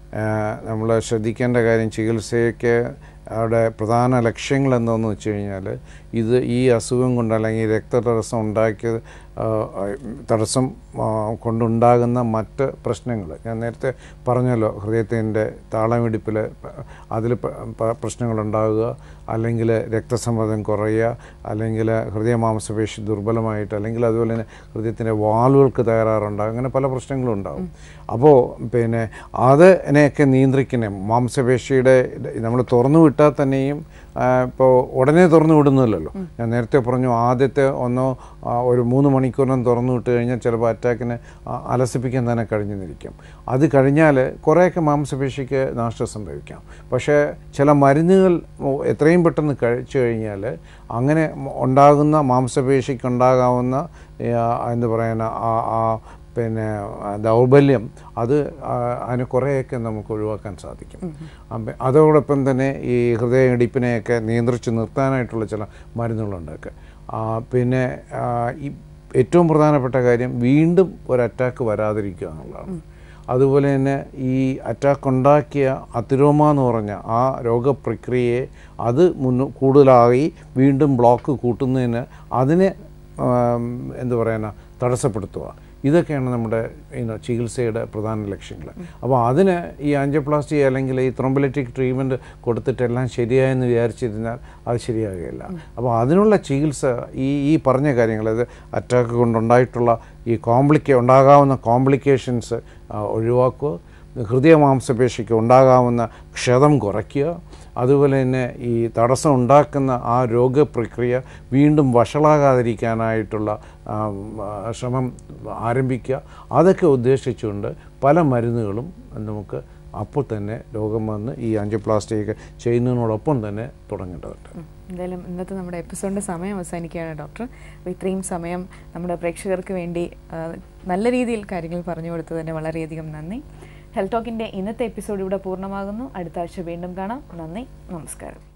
നമ്മൾ ശ്രദ്ധിക്കേണ്ട കാര്യം ചികിത്സയ്ക്ക് അവിടെ പ്രധാന ലക്ഷ്യങ്ങൾ എന്താണെന്ന് വെച്ച് കഴിഞ്ഞാൽ ഇത് ഈ അസുഖം കൊണ്ട് അല്ലെങ്കിൽ രക്തതടസ്സം ഉണ്ടാക്കിയത് ആ, തടസ്സം ആ, കൊണ്ടുണ്ടാകുന്ന മറ്റ് പ്രശ്നങ്ങൾ ഞാൻ നേരത്തെ പറഞ്ഞല്ലോ ഹൃദയത്തിൻ്റെ താളമിടിപ്പിൽ അതിൽ പ്രശ്നങ്ങളുണ്ടാകുക അല്ലെങ്കിൽ രക്തസമ്മർദ്ദം കുറയുക അല്ലെങ്കിൽ ഹൃദയമാംസപേശി ദുർബലമായിട്ട് അല്ലെങ്കിൽ അതുപോലെ തന്നെ ഹൃദയത്തിൻ്റെ വാൽവുകൾക്ക് തകരാറുണ്ടാകും അങ്ങനെ പല പ്രശ്നങ്ങളും ഉണ്ടാകും അപ്പോൾ പിന്നെ അതിനെയൊക്കെ നിയന്ത്രിക്കുന്ന മാംസപേശിയുടെ നമ്മൾ തുറന്നു വിട്ടാൽ തന്നെയും ഇപ്പോൾ ഉടനെ തുറന്നു വിടുന്നില്ലല്ലോ ഞാൻ നേരത്തെ പറഞ്ഞു ആദ്യത്തെ ഒന്നോ ആ, ഒരു മൂന്ന് മണിക്കൂറിനും തുറന്നു വിട്ട് കഴിഞ്ഞാൽ ചിലപ്പോൾ അറ്റാക്കിനെ ആ, അലസിപ്പിക്കാൻ തന്നെ കഴിഞ്ഞിരിക്കും അത് കഴിഞ്ഞാൽ കുറേയൊക്കെ മാംസപേശിക്ക് നാശം സംഭവിക്കാം പക്ഷേ ചില മരുന്നുകൾ ഓ- എത്രയും പെട്ടെന്ന് കഴിച്ചു കഴിഞ്ഞാൽ അങ്ങനെ മ- ഉണ്ടാകുന്ന മാംസപേശിക്ക് ഉണ്ടാകാവുന്ന ഈ, ആ, എന്താ പറയുന്ന ആ ആ പിന്നെ ആ, ദൗർബല്യം അത് ആ, അതിന് കുറേയൊക്കെ നമുക്ക് ഒഴിവാക്കാൻ സാധിക്കും അപ്പം അതോടൊപ്പം തന്നെ ഈ ഹൃദയമിടിപ്പിനെയൊക്കെ നിയന്ത്രിച്ച് നിർത്താനായിട്ടുള്ള ചില മരുന്നുകളുണ്ടൊക്കെ ആ, പിന്നെ ആ, ഈ ഏറ്റവും പ്രധാനപ്പെട്ട കാര്യം വീണ്ടും ഒരു അറ്റാക്ക് വരാതിരിക്കുക എന്നുള്ളതാണ് അതുപോലെ തന്നെ ഈ അറ്റാക്ക് ഉണ്ടാക്കിയ അതിരോമ എന്ന് പറഞ്ഞ ആ രോഗപ്രക്രിയയെ അത് മുന്നോ കൂടുതലായി വീണ്ടും ബ്ലോക്ക് കൂട്ടുന്നതിന് അതിനെ ആം, എന്ത് പറയാനാ തടസ്സപ്പെടുത്തുക ഇതൊക്കെയാണ് നമ്മുടെ you know, ചികിത്സയുടെ പ്രധാന ലക്ഷ്യങ്ങൾ അപ്പോൾ അതിന് ഈ ആൻജിയോപ്ലാസ്റ്റി അല്ലെങ്കിൽ ഈ ത്രോംബലറ്റിക് ട്രീറ്റ്മെൻറ്റ് കൊടുത്തിട്ടെല്ലാം ശരിയായെന്ന് വിചാരിച്ചിരുന്നാൽ അത് ശരിയാകുകയില്ല അപ്പോൾ അതിനുള്ള ചികിത്സ ഈ ഈ പറഞ്ഞ കാര്യങ്ങൾ അതായത് അറ്റാക്ക് കൊണ്ടുണ്ടായിട്ടുള്ള ഈ കോംപ്ലിക്കേ ഉണ്ടാകാവുന്ന കോംപ്ലിക്കേഷൻസ് ഒഴിവാക്കുക ഹൃദയമാംസപേശിക്ക് ഉണ്ടാകാവുന്ന ക്ഷതം കുറയ്ക്കുക അതുപോലെ തന്നെ ഈ തടസ്സം ഉണ്ടാക്കുന്ന ആ രോഗപ്രക്രിയ വീണ്ടും വഷളാകാതിരിക്കാനായിട്ടുള്ള ആ, ആ, ശ്രമം ആരംഭിക്കുക അതൊക്കെ ഉദ്ദേശിച്ചുകൊണ്ട് പല മരുന്നുകളും നമുക്ക് അപ്പോൾ തന്നെ രോഗം വന്ന് ഈ ആൻജിയോപ്ലാസ്റ്റി ഒക്കെ ചെയ്യുന്നതിനോടൊപ്പം തന്നെ തുടങ്ങേണ്ടതുണ്ട് ഉം. എന്തായാലും ഇന്നത്തെ നമ്മുടെ എപ്പിസോഡിൻ്റെ സമയം അവസാനിക്കുകയാണ് ഡോക്ടർ അപ്പോൾ ഇത്രയും സമയം നമ്മുടെ പ്രേക്ഷകർക്ക് വേണ്ടി ആ, നല്ല രീതിയിൽ കാര്യങ്ങൾ പറഞ്ഞു കൊടുത്തതിന് വളരെയധികം നന്ദി ഹെൽത്ത് ടോക്കിൻ്റെ ഇന്നത്തെ എപ്പിസോഡ് ഇവിടെ പൂർണ്ണമാകുന്നു അടുത്ത ആഴ്ച വീണ്ടും കാണാം നന്ദി നമസ്കാരം